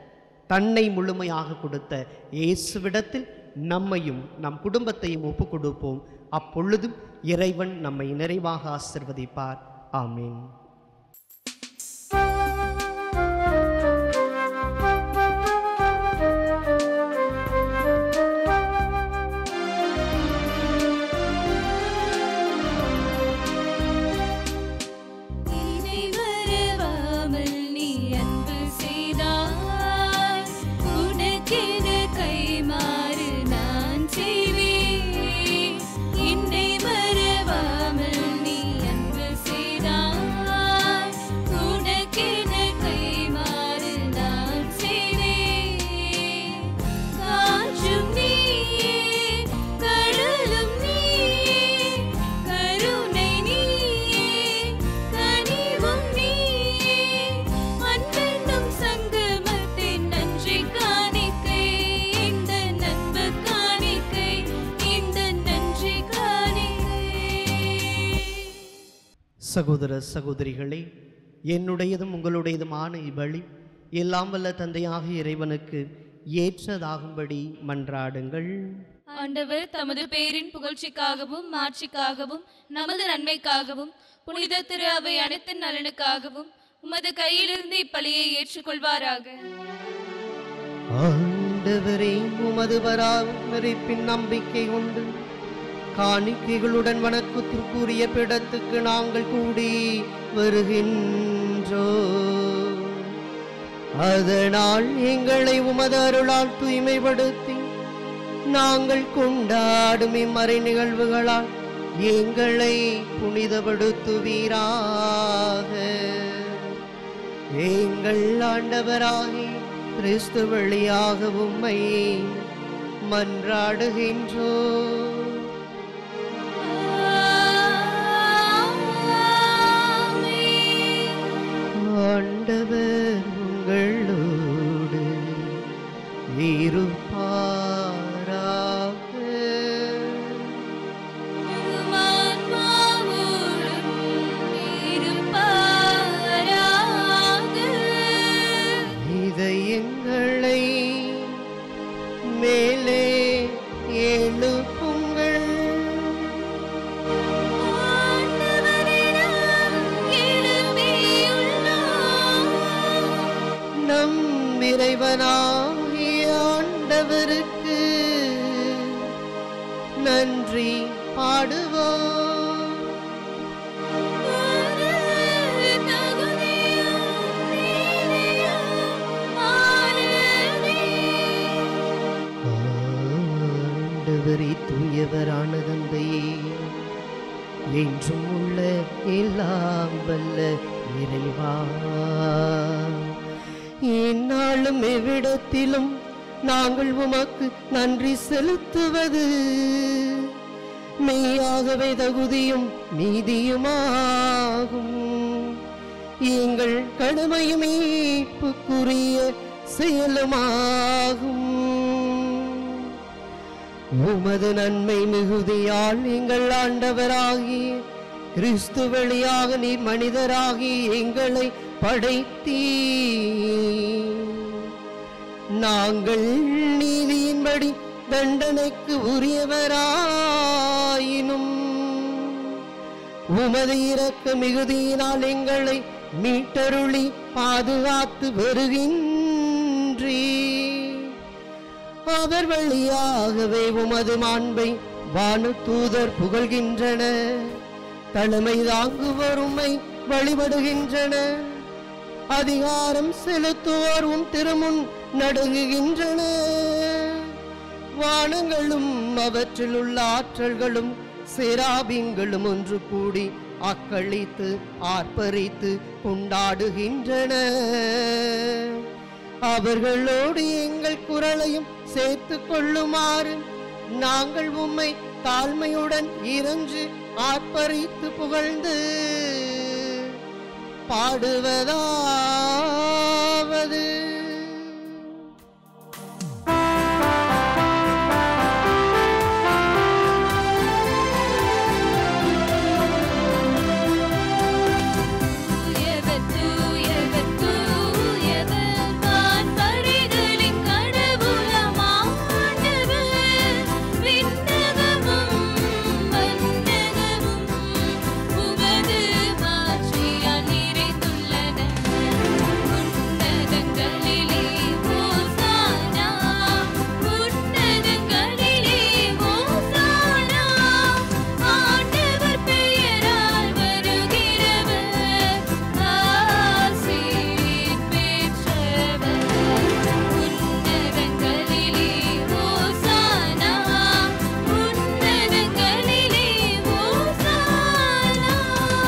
தன்னை முழுமையாக கொடுத்த இயேசுவிடத்தில் நம்மையும் நம் குடும்பத்தையும் ஒப்பு கொடுப்போம் அப்பொழுதும் இறைவன் நம்மை நிறைவாக ஆசிர்வதிப்பார் ஆமீன் இனி வருவாமல் நீ அன்பு செய்தாய் உனக்கென கைமாறு நான் செய்வேன் என்னை மறவாமல் நீ அன்பு செய்தாய் உனக்கென கைமாறு நான் செய்வேன் காற்றும் நீயே கடலும் நீயே கருணை நீயே கனிவும் நீயே அன்பென்னும் சங்கமத்தின் நன்றி காணிக்கை இந்த நன்பு காணிக்கை இந்த நன்றி காணிக்கை சகோதர சகோதரிகளே என்னுடையதும் உங்களுடையதுமான இவ்வழி எல்லாம் வல்ல தந்தையாக இறைவனுக்கு ஏற்றதாகும்படி மன்றாடுங்கள் ஆண்டவர் தமது பேரின் புகழ்ச்சிக்காகவும் மாட்சிக்காகவும் நமது நன்மைக்காகவும் புனித திரு அவை அனைத்து நலனுக்காகவும் உமது கையிலிருந்து இப்பலியை ஏற்றுக்கொள்வாராக ஆண்டவரே உமது பராமரிப்பின் நம்பிக்கை கொண்டு காணிக்கைகளுடன் வணக்கத்திற்குரிய பிடத்துக்கு நாங்கள் கூடி வருகின்றோ அதனால் எங்களை உமது அருளால் தூய்மைப்படுத்தி நாங்கள் கொண்டாடும் இம்மறை நிகழ்வுகளால் எங்களை புனிதப்படுத்துவீராக எங்கள் ஆண்டவராகி கிறிஸ்து வழியாக உம்மை மன்றாடுகின்றோ ஆண்டவர் உங்களோடு இருப்பாராக ஆன்மாவோடும் இருப்பாராக நம் இறைவனாகிய ஆண்டவருக்கு நன்றி பாடுவோம் ஆண்டவரே தூயவரான தந்தையே என்றும் உள்ள எல்லாம் வல்ல இறைவா எந்நாளும் எவ்விடத்திலும் நாங்கள் உமக்கு நன்றி செலுத்துவது மெய்யாகவே தகுதியும் நீதியுமாகும் எங்கள் கடமையும் மீட்புக்குரிய செயலுமாகும் உமது நன்மை மிகுதியால் எங்கள் ஆண்டவராகி கிறிஸ்து வழியாக நீர் மனிதராகி எங்களை படைத்தீ நாங்கள் நீதியின்படி தண்டனைக்கு உரியவராயினும் உமது இரக்க மிகுதியினால் எங்களை மீட்டருளி பாதுகாத்து வருகின்றீ அவர் வழியாகவே உமது மாண்பை வானு தூதர் புகழ்கின்றன தலைமை தாங்குவோர் உம்மை வழிபடுகின்றன அதிகாரம் செலுத்துவோர் உம் திருமுன் நடுங்குகின்றன வானங்களும் அவற்றில் உள்ள ஆற்றல்களும் சேராபிங்களும் ஒன்று கூடி அக்களித்து ஆர்ப்பரித்து கொண்டாடுகின்றன அவர்களோடு எங்கள் குரலையும் சேர்த்து கொள்ளுமாறு நாங்கள் உம்மை தாழ்மையுடன் இறஞ்சு ஆர்ப்பரித்து புகழ்ந்து பாடுவதாவது தூயவர் தூயவர் தூயவர் வான்படைகளின் கடவுளாம் ஆண்டவர் விண்ணகமும் மண்ணகமும் உமது மாட்சியால் நிறைந்துள்ளன உன்னதங்களிலே ஓசானா உன்னதங்களிலே ஓசானா ஆண்டவர் பெயரால் வருகிறவர் ஆசீர் பெற்றவர் உன்னதங்களிலே ஓசானா உன்னதங்களிலே ஓசானா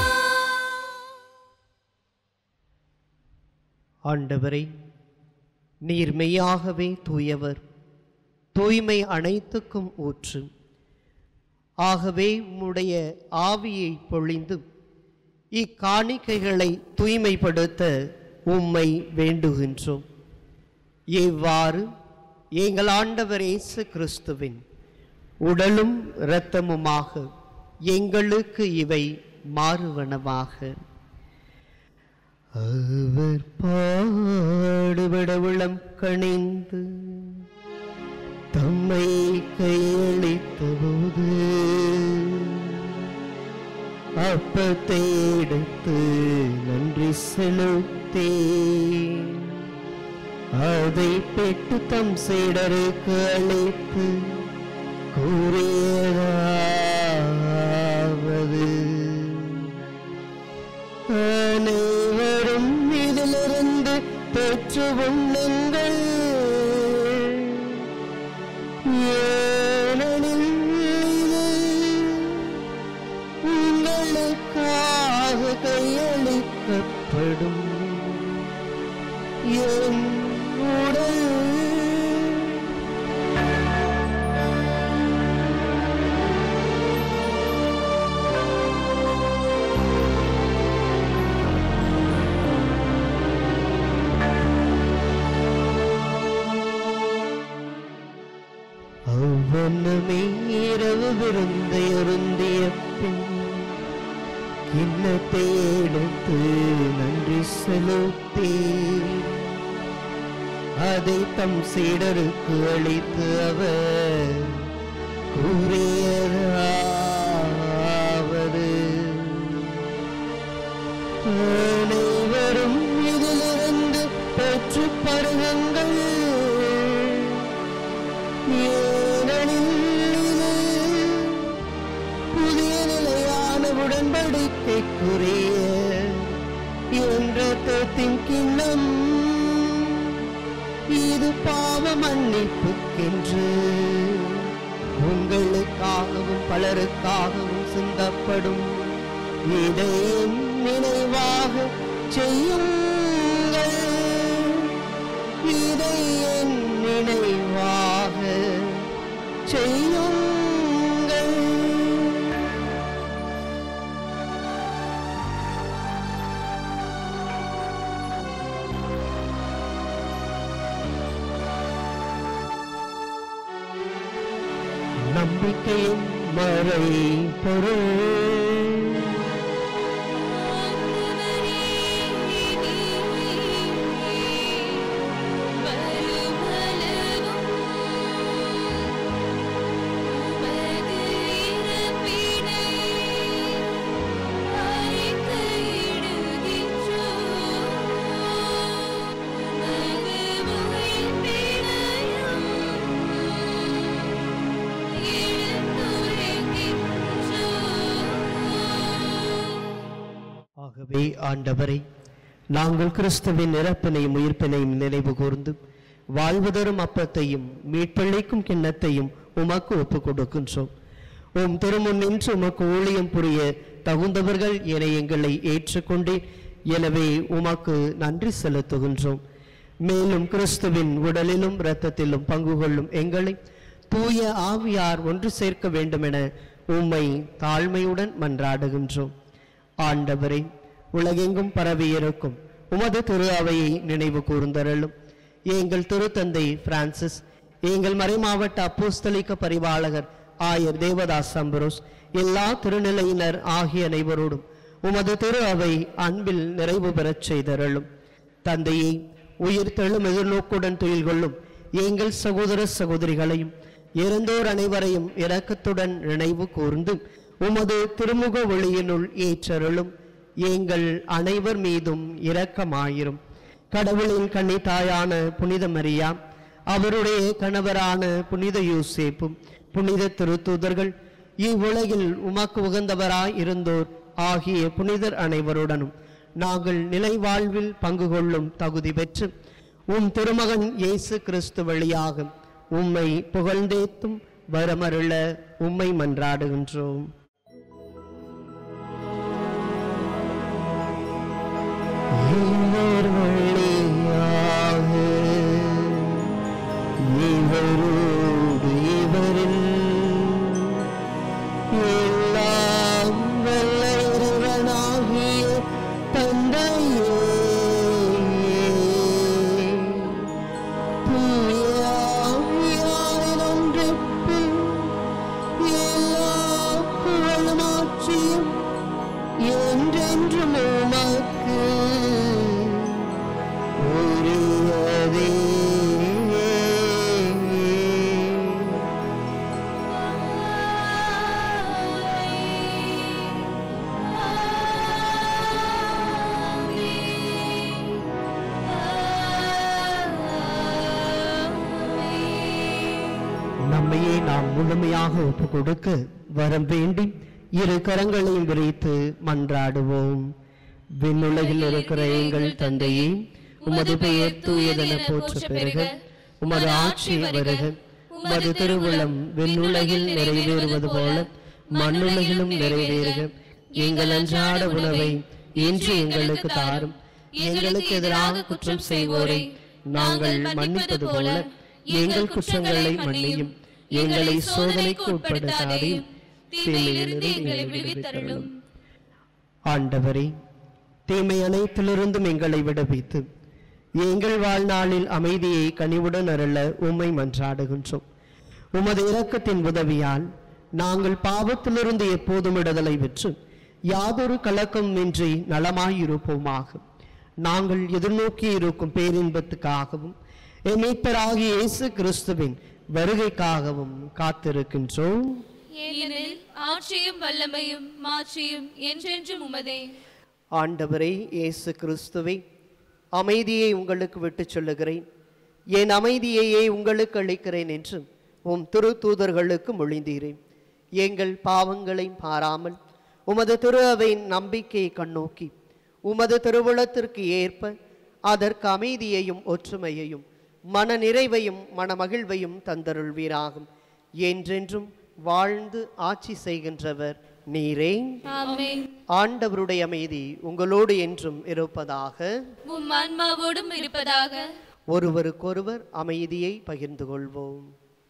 ஆண்டவரே நீர் மெய்யாகவே தூயவர் தூய்மை அனைத்துக்கும் ஊற்று ஆகவே உம்முடைய ஆவியை பொழிந்து இக்காணிக்கைகளை தூய்மைப்படுத்த உம்மை வேண்டுகின்றோம் இவ்வாறு எங்கள் ஆண்டவர் இயேசு கிறிஸ்துவின் உடலும் இரத்தமுமாக எங்களுக்கு இவை மாறுவனவாக அவர் பாடுபட உளம் கணிந்து தம்மை கையளித்த போது அப்பத்தை எடுத்து நன்றி செலுத்தே அதை பெற்று தம் சீடருக்கு அளித்து கூறியதாவது அனைவரும் இதிலிருந்து பெற்று உண்ணுங்கள் ஏனெனில் இது உங்களுக்காக கையளிக்கப்படும் என் உடல் அவ்வண்ணமே இரவு விருந்தை அருந்திய பின் கிண்ணத்தை எடுத்து நன்றி செலுத்தி அதை தம் சீடருக்கு அளித்து அவர் கூறியதாவது அனைவரும் இதிலிருந்து பெற்றுக் ஆவிக்குரிய என்ற தோத்தின் கிண்ணம் இது பாவ மன்னிப்புக்கென்று உங்களுக்காகவும் பலருக்காகவும் சிந்தப்படும் இதை என் நினைவாக செய்யுங்கள் இதை என் நினைவாக செய்யுங்கள் நம்பிக்கையின் மறை பொருள் ஆகவே ஆண்டவரை நாங்கள் கிறிஸ்துவின் இறப்பினையும் உயிர்ப்பினையும் நினைவு கூர்ந்து வாழ்வு தரும் அப்பத்தையும் மீட்பளிக்கும் கிண்ணத்தையும் உமக்கு ஒப்புக் கொடுக்கின்றோம் உம் திருமுன் நின்று உமக்கு ஊழியம் புரிய தகுந்தவர்கள் என எங்களை ஏற்றுக்கொண்டே எனவே உமக்கு நன்றி செலுத்துகின்றோம் மேலும் கிறிஸ்துவின் உடலிலும் இரத்தத்திலும் பங்கு கொள்ளும் எங்களை தூய ஆவியார் ஒன்று சேர்க்க வேண்டுமென உம்மை தாழ்மையுடன் மன்றாடுகின்றோம் ஆண்டவரை உலகெங்கும் பரவியிருக்கும் உமது திரு அவையை நினைவு கூர்ந்தருளும் எங்கள் திருத்தந்தை பிரான்சிஸ் எங்கள் மறைமாவட்ட அப்போஸ்தலிக்க பரிபாலகர் ஆயர் தேவதாஸ் அம்பரோஸ் எல்லா திருநிலையினர் ஆகிய அனைவரோடும் உமது திரு அவை அன்பில் நிறைவு பெறச் செய்தருளும் தந்தையை உயிர் தெழும் எதிர்நோக்குடன் துயில் கொள்ளும் எங்கள் சகோதர சகோதரிகளையும் இறந்தோர் அனைவரையும் இரக்கத்துடன் நினைவு கூர்ந்து உமது திருமுக ஒளியினுள் ஏற்றருளும் எங்கள் அனைவர் மீதும் இரக்கமாயிரும் கடவுளின் கன்னி தாயான புனித மரியா அவருடைய கணவரான புனித யூசேப்பும் புனித திருத்தூதர்கள் இவ்வுலகில் உமக்கு உகந்தவராய் இருந்தோர் ஆகிய புனிதர் அனைவருடனும் நாங்கள் நிலை வாழ்வில் பங்கு கொள்ளும் தகுதி பெற்று உம் திருமகன் இயேசு கிறிஸ்து வழியாக உம்மை புகழ்ந்தேத்தும் வரமருள உம்மை மன்றாடுகின்றோம் இவர் வழியாக இவரோடு இவரில் எல்லாம் வல்ல இறைவனாகிய தந்தையே தூய ஆவியாரின் ஒன்றிப்பில் எல்லா புகழும் ஆட்சியும் என்றென்றும் உமக்கு உரியதே நம்மையே நாம் முழுமையாக ஒப்பு கொடுக்க வரம் வேண்டி இரு கரங்களையும் விரித்து மன்றாடுவோம் விண்ணுலகில் இருக்கிற எங்கள் தந்தையே உமது பெயர் தூயதென போற்ற பெறுக உமது ஆட்சி வருக உமது திருவுளம் விண்ணுலகில் நிறைவேறுவது போல மண்ணுலகிலும் நிறைவேறுக எங்கள் அன்றாட உணவை இன்று எங்களுக்கு தாரும் எங்களுக்கு எதிராக குற்றம் செய்வோரை நாங்கள் மன்னிப்பது போல எங்கள் குற்றங்களை மன்னியும் எங்களை சோதனைக்கு உட்படுத்தாதையும் தீமையிலிருந்து எங்களை விடுவித்தருளும் ஆண்டவரே தீமை அனைத்திலிருந்தும் எங்களை விடுவித்து எங்கள் வாழ்நாளில் அமைதியை கனிவுடன் அருள உம்மை மன்றாடுகின்றோம் உமது இரக்கத்தின் உதவியால் நாங்கள் பாவத்திலிருந்து எப்போதும் விடுதலை பெற்று யாதொரு கலக்கமின்றி நலமாயிருப்போமாக நாங்கள் எதிர்நோக்கி இருக்கும் பேரின்பத்துக்காகவும் என் மீட்பராகிய இயேசு கிறிஸ்துவின் வருகைக்காகவும் காத்திருக்கின்றோம் ஏனெனில் ஆட்சியும் வல்லமையும் மாட்சியும் என்றென்றும் உமதே ஆண்டவரே இயேசு கிறிஸ்துவே அமைதியை உங்களுக்கு விட்டுச் சொல்லுகிறேன் என் அமைதியையே உங்களுக்கு அளிக்கிறேன் என்று உம் திரு தூதர்களுக்கு மொழிந்தீரேன் எங்கள் பாவங்களை பாராமல் உமது திரு அவையின் நம்பிக்கையை கண்ணோக்கி உமது திருவுளத்திற்கு ஏற்ப அதற்கு அமைதியையும் ஒற்றுமையையும் மன நிறைவையும் மனமகிழ்வையும் தந்தருள்வீராகும் என்றென்றும் வாழ்ந்து ஆட்சி செய்கின்றவர் நீரே ஆமென் ஆண்டவருடைய அமைதி உங்களோடு என்றும் இருப்பதாக உம் ஆன்மாவோடும் இருப்பதாக ஒருவருக்கொருவர் அமைதியை பகிர்ந்து கொள்வோம்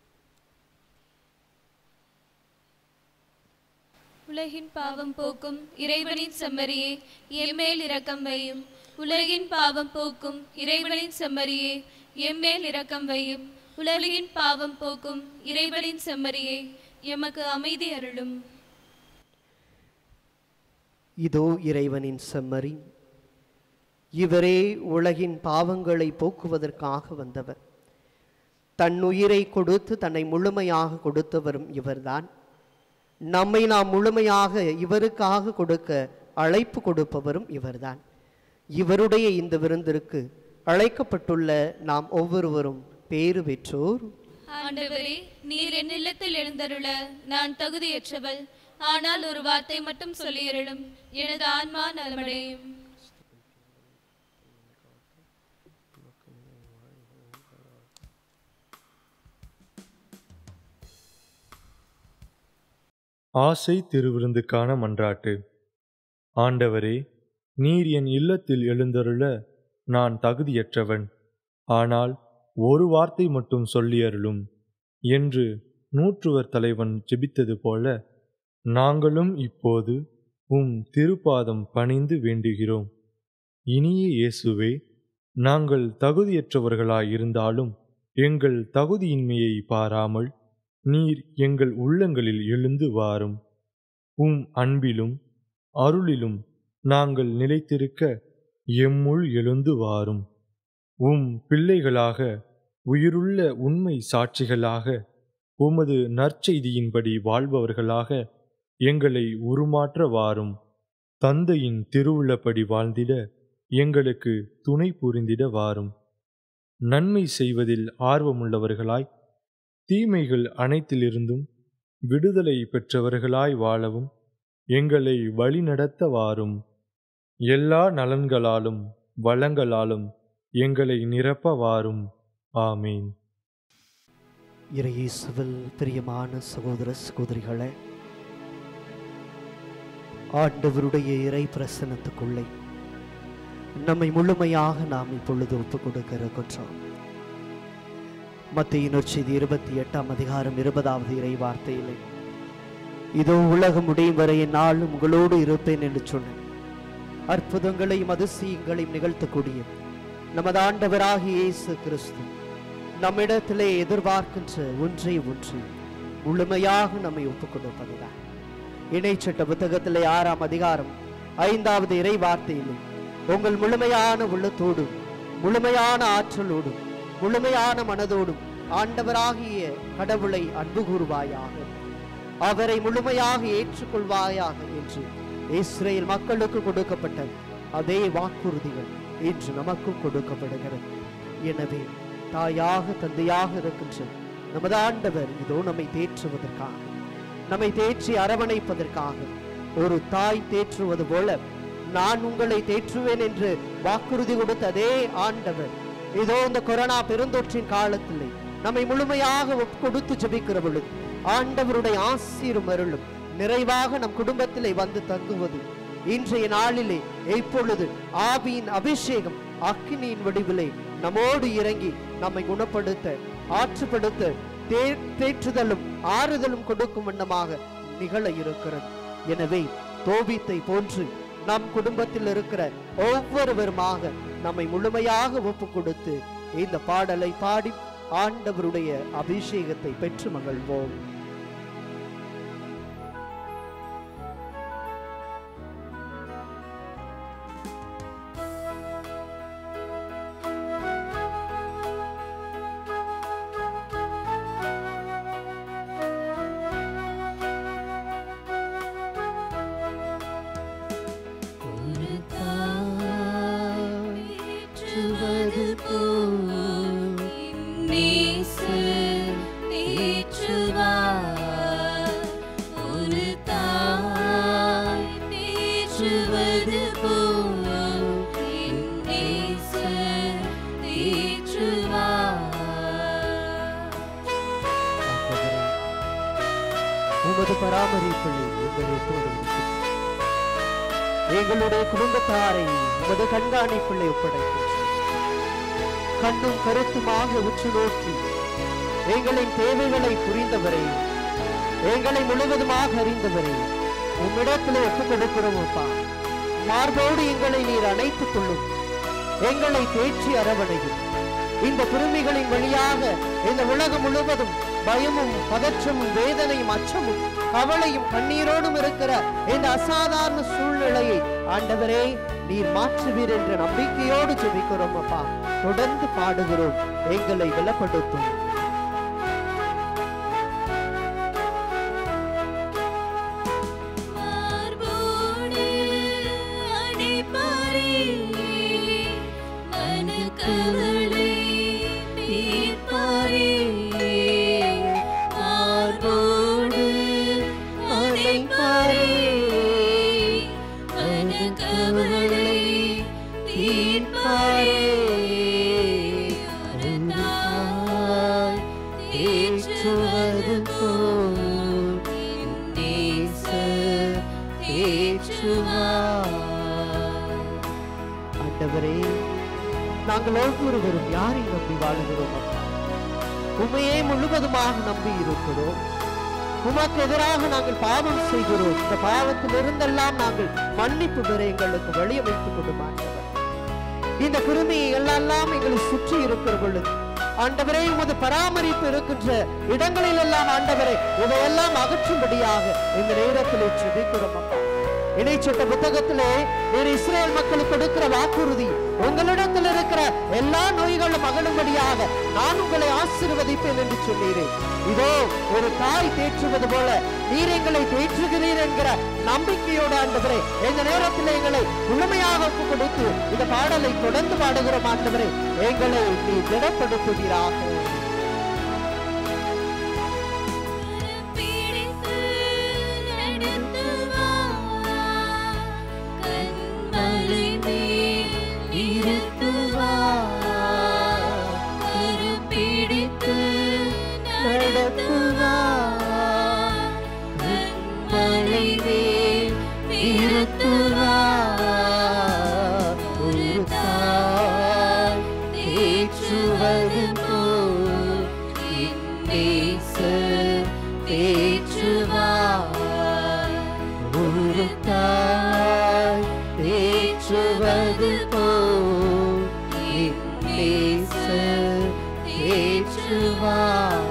உலகின் பாவம் போக்கும் இறைவனின் செம்மறியே எம்மேல் இரக்கம் வையும் உலகின் பாவம் போக்கும் இறைவனின் செம்மறியே எம்மேல் இரக்கம் வையும் உலகின் பாவம் போக்கும் இறைவனின் செம்மறியே எமக்கு அமைதி அருளும் இதோ இறைவனின் செம்மறி இவரே உலகின் பாவங்களை போக்குவதற்காக வந்தவர் தன் உயிரை கொடுத்து தன்னை முழுமையாக கொடுத்தவரும் இவர்தான் நம்மை நாம் முழுமையாக இவருக்காக கொடுக்க அழைப்பு கொடுப்பவரும் இவர்தான் இவருடைய இந்த விருந்திற்கு அழைக்கப்பட்டுள்ள நாம் ஒவ்வொருவரும் பேறு பெற்றோர் ஆண்டவரே நீர் என் இல்லத்தில் எழுந்தருள நான் தகுதியற்றவள் ஆனால் ஒரு வார்த்தை மட்டும் சொல்லியருளும் எனது ஆன்மா நலமடையும் ஆசை திருவிருந்துக்கான மன்றாட்டு ஆண்டவரே நீர் என் இல்லத்தில் எழுந்தருள நான் தகுதியற்றவன் ஆனால் ஒரு வார்த்தை மட்டும் சொல்லியருளும் என்று நூற்றுவர் தலைவன் ஜெபித்தது போல நாங்களும் இப்போது உம் திருப்பாதம் பணிந்து வேண்டுகிறோம் இனிய இயேசுவே நாங்கள் தகுதியற்றவர்களாயிருந்தாலும் எங்கள் தகுதியின்மையை பாராமல் நீர் எங்கள் உள்ளங்களில் எழுந்து வாரும் உம் அன்பிலும் அருளிலும் நாங்கள் நிலைத்திருக்க எம்முள் எழுந்து வாரும் உம் பிள்ளைகளாக உயிருள்ள உண்மை சாட்சிகளாக உமது நற்செய்தியின்படி வாழ்பவர்களாக எங்களை உருமாற்ற வாரும் தந்தையின் திருவுள்ளப்படி வாழ்ந்திட எங்களுக்கு துணை புரிந்திட வாரும் நன்மை செய்வதில் ஆர்வமுள்ளவர்களாய் தீமைகள் அனைத்திலிருந்தும் விடுதலை பெற்றவர்களாய் வாழவும் எங்களை வழிநடத்த வாரும் எல்லா நலன்களாலும் வளங்களாலும் எங்களை நிரப்ப வாரும் ஆமீன் இறையேசுவில் பிரியமான சகோதர சகோதரிகளே ஆண்டவருடைய இறை பிரசனத்துக்குள்ளே நம்மை முழுமையாக நாம் இப்பொழுது ஒப்புக் கொடுக்க இருக்கின்றோம் மத்திய நற்செய்தி இருபத்தி எட்டாம் அதிகாரம் இருபதாவது இறை வார்த்தையிலே இதோ உலகம் முடியும் வரை நாளும் உங்களோடு இருப்பேன் என்று சொன்னேன் அற்புதங்களையும் அதிசயங்களையும் நிகழ்த்தக்கூடிய நமது ஆண்டவராகிய இயேசு கிறிஸ்து நம்மிடத்திலே எதிர்பார்க்கின்ற ஒன்றே ஒன்று முழுமையாக நம்மை ஒப்புக் கொடுப்பதுதான் இணைச்சட்ட புத்தகத்திலே ஆறாம் அதிகாரம் ஐந்தாவது இறை வார்த்தையிலே உங்கள் முழுமையான உள்ளத்தோடும் முழுமையான ஆற்றலோடும் முழுமையான மனதோடும் ஆண்டவராகிய கடவுளை அன்பு கூறுவாயாக அவரை முழுமையாக ஏற்றுக்கொள்வாயாக என்று இஸ்ரேல் மக்களுக்கு கொடுக்கப்பட்ட அதே வாக்குறுதிகள் இன்று நமக்கும் கொடுக்கப்படுகிறது எனவே தாயாக தந்தையாக இருக்கின்ற நமது ஆண்டவர் இதோ நம்மை தேற்றுவதற்காக நம்மை தேற்றி அரவணைப்பதற்காக ஒரு தாய் தேற்றுவது போல நான் உங்களை தேற்றுவேன் என்று வாக்குறுதி கொடுத்த அதே ஆண்டவர் இதோ இந்த கொரோனா பெருந்தொற்றின் காலத்திலே நம்மை முழுமையாக ஒப்பு கொடுத்து ஜெபிக்கிற பொழுது ஆண்டவருடைய ஆசீரும் அருளும் நிறைவாக நம் குடும்பத்திலே வந்து தங்குவது இன்றைய நாளிலே இப்பொழுது ஆவியின் அபிஷேகம் அக்கினியின் வடிவிலே நம்மோடு இறங்கி நம்மை குணப்படுத்த ஆற்றுப்படுத்த தே- தேற்றுதலும் ஆறுதலும் கொடுக்கும் வண்ணமாக நிகழ இருக்கிறது எனவே தோபித்தை போன்று நம் குடும்பத்தில் இருக்கிற ஒவ்வொருவருமாக நம்மை முழுமையாக ஒப்பு கொடுத்து இந்த பாடலை பாடி ஆண்டவருடைய அபிஷேகத்தை பெற்று மகிழ்வோம் ஒரு தாய் ஏற்றுவது போல் நேசர் ஏற்றுவார். ஒரு தாய் உமது பராமரிப்பில் எங்களை ஒப்புக்கொடுக்கிறோம். எங்களுடைய குடும்பத்தாரை உமது கண்காணிப்பில் ஒப்படைக்கின்றோம் கண்ணும் கருத்துமாக உற்று நோக்கி எங்களின் தேவைகளை புரிந்தவரை எங்களை முழுவதுமாக அறிந்தவரை உம்மிடத்திலே ஒப்புக் கொடுக்கிறோம் அப்பா மார்போடு எங்களை நீர் அணைத்துக் கொள்ளும் எங்களை தேற்றி அரவணையும் இந்த கிருமிகளின் வழியாக இந்த உலகம் முழுவதும் பயமும் பதற்றமும் வேதனையும் அச்சமும் கவலையும் கண்ணீரோடும் இருக்கிற இந்த அசாதாரண சூழ்நிலையை ஆண்டவரே நீர் மாற்றுவீர் என்ற நம்பிக்கையோடு ஜெபிக்கிறோம் அப்பா தொடர்ந்து பாடுகிறோம் எங்களை பலப்படுத்தும் மார்போடு அணைப்பாரே, மனக்கவலை தீர்ப்பாரே. மார்போடு அணைப்பாரே, மனக்கவலை தீர்ப்பாரே. ஒரு தாய் தேற்றுவது போல் என் நேசர் தேற்றுவார். ஆண்டவரே நாங்கள் ஒவ்வொருவரும் யாரை நம்பி வாழுகிறோம் அப்பா உண்மையே முழுவதுமாக நம்பி இருக்கிறோம் உமக்கு எதிராக நாங்கள் பாவம் செய்கிறோம் இந்த பாவத்தில் இருந்தெல்லாம் நாங்கள் மன்னிப்பு பெற எங்களுக்கு வழி அமைத்துக் கொண்டு ஆண்டவர் இந்த கிருமியை எல்லாம் எங்களை சுற்றி இருக்கிற பொழுது ஆண்டவரே உமது பராமரிப்பு இருக்கின்ற இடங்களில் எல்லாம் ஆண்டவரே இதையெல்லாம் அகற்றும்படியாக இந்த நேரத்தில் செபிக்கிறோம் அப்பா இணைச்சட்ட புத்தகத்திலே நீர் இஸ்ரேல் மக்களுக்கு கொடுக்கிற வாக்குறுதி உங்களிடத்தில் இருக்கிற எல்லா நோய்களும் அகலும்படியாக நான் உங்களை ஆசீர்வதிப்பேன் என்று சொன்னீரே இதோ ஒரு தாய் தேற்றுவது போல நீர் எங்களை தேற்றுகிறீர் என்கிற நம்பிக்கையோடு ஆண்டவரே இந்த நேரத்தில் எங்களை முழுமையாக ஒப்புக் கொடுத்து இந்த பாடலை தொடர்ந்து பாடுகிறோம் ஆண்டவரே எங்களை நீ திடப்படுத்துவீராக பிடித்து நடத்துவார் கண்மலை மேல் நிறுத்துவார் கருப்பிடித்து நடத்துவார் கண்மலை மேல் நிறுத்துவார் ஒரு தாய் தேற்றுவது போல் என் நேசர் தேற்றுவார் ஒரு தாய் தேற்றுவது போல் என் நேசர் தேற்றுவார்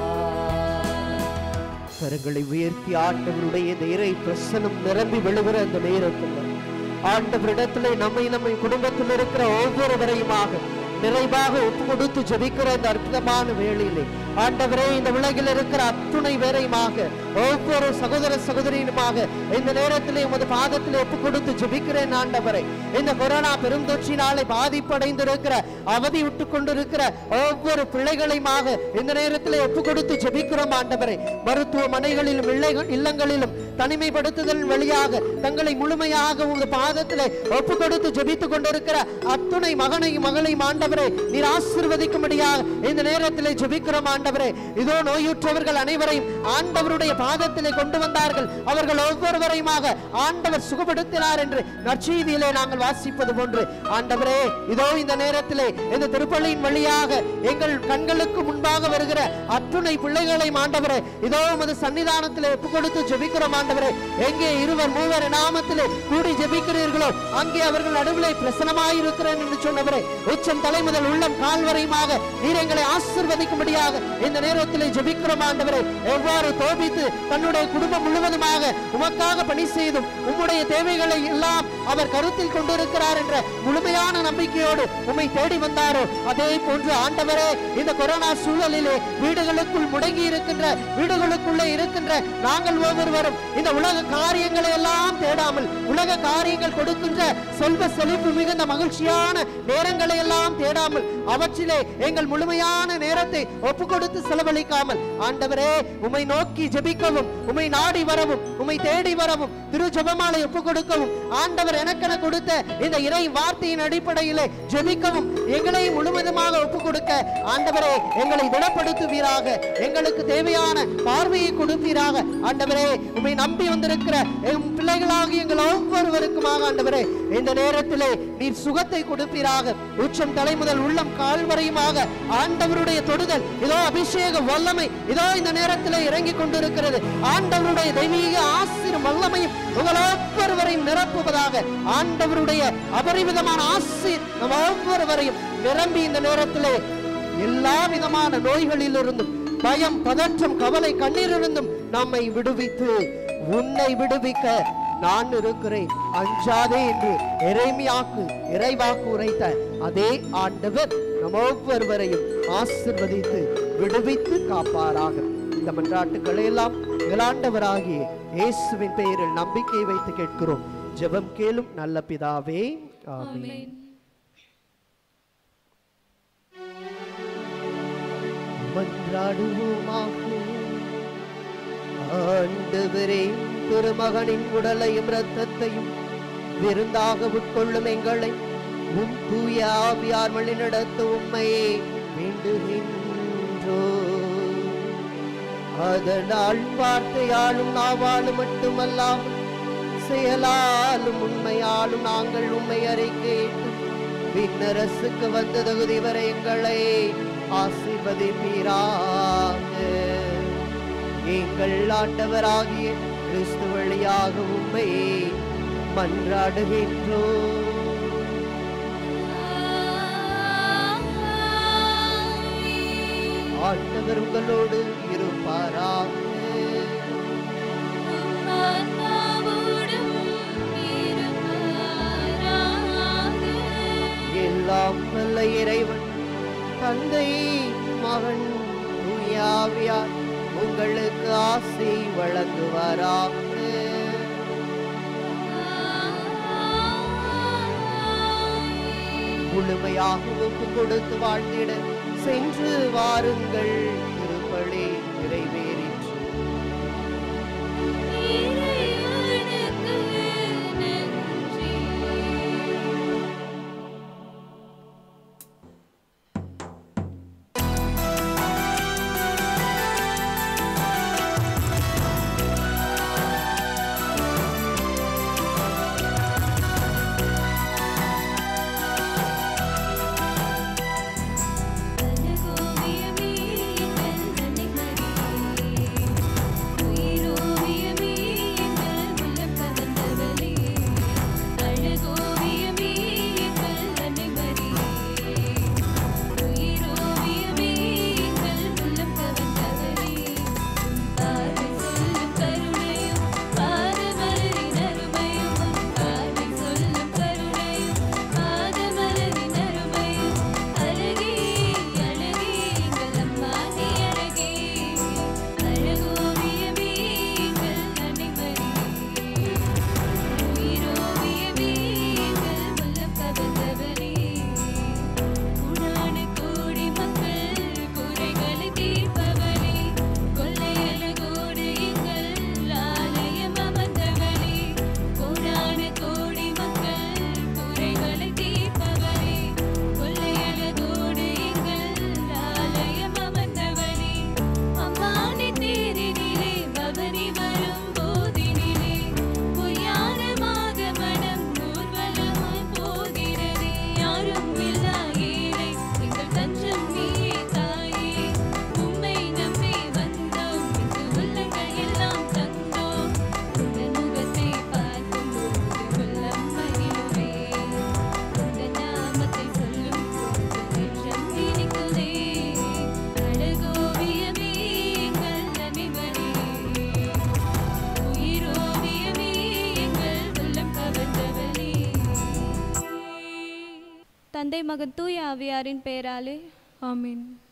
கரங்களை உயர்த்தி ஆண்டவருடைய இந்த இறை பிரசனம் நிரம்பி விழுகிற அந்த நேரத்தில் ஆண்டவரிடத்திலே நம்மை நம்மை குடும்பத்தில் இருக்கிற ஒவ்வொருவரையுமாக நிறைவாக ஒப்பு கொடுத்து ஜெபிக்கிற இந்த அற்புதமான வேளையிலே ஆண்டவரே இந்த உலகில் இருக்கிற அத்துணை பேரையுமாக ஒவ்வொரு சகோதர சகோதரியுமாக இந்த நேரத்திலே உமது பாதத்திலே ஒப்பு கொடுத்து ஜெபிக்கிறேன் ஆண்டவரை இந்த கொரோனா பெருந்தொற்றினாலே பாதிப்படைந்திருக்கிற அவதி விட்டு கொண்டிருக்கிற ஒவ்வொரு பிள்ளைகளையுமாக இந்த நேரத்திலே ஒப்பு கொடுத்து ஜெபிக்கிறோம் ஆண்டவரை மருத்துவமனைகளிலும் இல்லைகள் இல்லங்களிலும் தனிமைப்படுத்துதல் வழியாக தங்களை முழுமையாக உங்க பாதத்திலே ஒப்பு கொடுத்து ஜெபித்துக் கொண்டிருக்கிற அத்துணை மகனையும் மகளையும் ஆண்டவரே நீர் ஆசீர்வதிக்கும்படியாக இந்த நேரத்திலே ஜெபிக்கிறோம் ஆண்டவரே இதோ நோயுற்றவர்கள் அனைவரையும் ஆண்டவருடைய பாதத்திலே கொண்டு வந்தார்கள் அவர்கள் ஒவ்வொருவரையுமாக ஆண்டவர் சுகப்படுத்தினார் என்று நற்செய்தியிலே நாங்கள் வாசிப்பது போன்று ஆண்டவரே இதோ இந்த நேரத்திலே இந்த திருப்பள்ளியின் வழியாக எங்கள் கண்களுக்கு முன்பாக வருகிற அத்துணை பிள்ளைகளையும் ஆண்டவரே இதோ உமது சன்னிதானத்திலே ஒப்பு கொடுத்து ஜெபிக்கிறோம் ஆண்டவரே எங்கே இருவர் மூவர் நாமத்திலே கூடி ஜெபிக்கிறீர்களோ அங்கே அவர்கள் நடுவிலே பிரசனமாயிருக்கிறேன் என்று சொன்னவரே உச்சம் தலை முதல் உள்ளம் கால் வரையுமாக நீர் எங்களை ஆசிர்வதிக்கும்படியாக இந்த நேரத்திலே ஜெபிக்கிறோம் ஆண்டவரே எவ்வாறு தோபித்து தன்னுடைய குடும்பம் முழுவதுமாக உமக்காக பணி செய்தும் உம்முடைய தேவைகளை எல்லாம் அவர் கருத்தில் கொண்டிருக்கிறார் என்ற முழுமையான நம்பிக்கையோடு உம்மை தேடி வந்தாரோ அதே போன்று ஆண்டவரே இந்த கொரோனா சூழலிலே வீடுகளுக்குள் முடங்கி இருக்கின்ற வீடுகளுக்குள்ளே இருக்கின்ற நாங்கள் ஒவ்வொருவரும் இந்த உலக காரியங்களை எல்லாம் தேடாமல் உலக காரியங்கள் கொடுக்கின்ற செல்வ செழிப்பு மிகுந்த மகிழ்ச்சியான நேரங்களை எல்லாம் தேடாமல் அவற்றிலே எங்கள் முழுமையான நேரத்தை ஒப்பு கொடுத்து செலவழிக்காமல் ஆண்டவரே உம்மை நோக்கி ஜெபிக்கவும் உம்மை நாடி வரவும் உம்மை தேடி வரவும் திரு ஜெபமாலை ஒப்பு கொடுக்கவும் ஆண்டவர் எனக்கென கொடுத்த இந்த இறை வார்த்தையின் அடிப்படையிலே ஜெபிக்கவும் எங்களை முழுவதுமாக ஒப்பு கொடுக்க ஆண்டவரே எங்களை திடப்படுத்துவீராக எங்களுக்கு தேவையான பார்வையை கொடுப்பீராக ஆண்டவரே உம்மை நம்பி வந்திருக்கிற எம் பிள்ளைகளாகி எங்கள் ஒவ்வொருவருக்குமாக ஆண்டவரே இந்த நேரத்திலே நீர் சுகத்தை கொடுப்பீராக உச்சம் தலை முதல் உள்ளம் கால் வரையுமாக ஆண்டவருடைய தொடுதல் இதோ அபிஷேக வல்லமை இதோ இந்த நேரத்திலே இறங்கி கொண்டிருக்கிறது ஆண்டவருடைய தெய்வீக ஆசிர் வல்லமையும் உங்கள் ஒவ்வொருவரையும் நிரப்புவதாக ஆண்டவருடைய அபரிவிதமான ஆசிர் நம் ஒவ்வொருவரையும் நிரம்பி இந்த நேரத்திலே எல்லா விதமான நோய்களிலிருந்தும் பயம் பதற்றம் கவலை கண்ணீரிலிருந்தும் நம்மை விடுவித்து உன்னை விடுவிக்க நான் இருக்கிறேன் அஞ்சாதே என்று இறைமையாக்கு இறைவாக்கு உரைத்த அதே ஆண்டவர் நம் ஒவ்வொருவரையும் ஆசிர்வதித்து விடுவித்து காப்பாராக இந்த மன்றாட்டுக்களை எல்லாம் இகலாண்டவராகிய இயேசுவின் பெயரில் நம்பிக்கை வைத்து கேட்கிறோம் ஜெபம் கேளும் நல்ல பிதாவே ஆமென் ஆமென் மன்றாடுவோமாக ஆண்டவரே திருமகனின் உடலையும் இரத்தத்தையும் விருந்தாக உட்கொள்ளும் எங்களை உம் தூய ஆவியார் வழிநடத்த உம்மையே வேண்டுகின்றோ அதனால் வார்த்தையாலும் நாவாலும் மட்டுமல்லாமல் செயலாலும் உண்மையாலும் நாங்கள் உண்மை அறிக்கையிட்டு விண்ணரசுக்கு வந்த தகுதி வரை எங்களை ஆசீர்வதிப்பீராக எங்கள் ஆண்டவராகிய கிறிஸ்து வழியாக உண்மை மன்றாடுகின்றோம் ஆண்டவர் உங்களோடு இருப்பாராக எல்லாம் வல்ல இறைவன் தந்தை மகன் தூயாவியார் உங்களுக்கு ஆசை வழங்குவாராக முழுமையாக ஒப்பு கொடுத்து வாழ்ந்திட சென்று வாருங்கள் திருப்பலி நிறைவேறிற்று தந்தை மகன் தூய ஆவியாரின் பெயராலே ஆமென்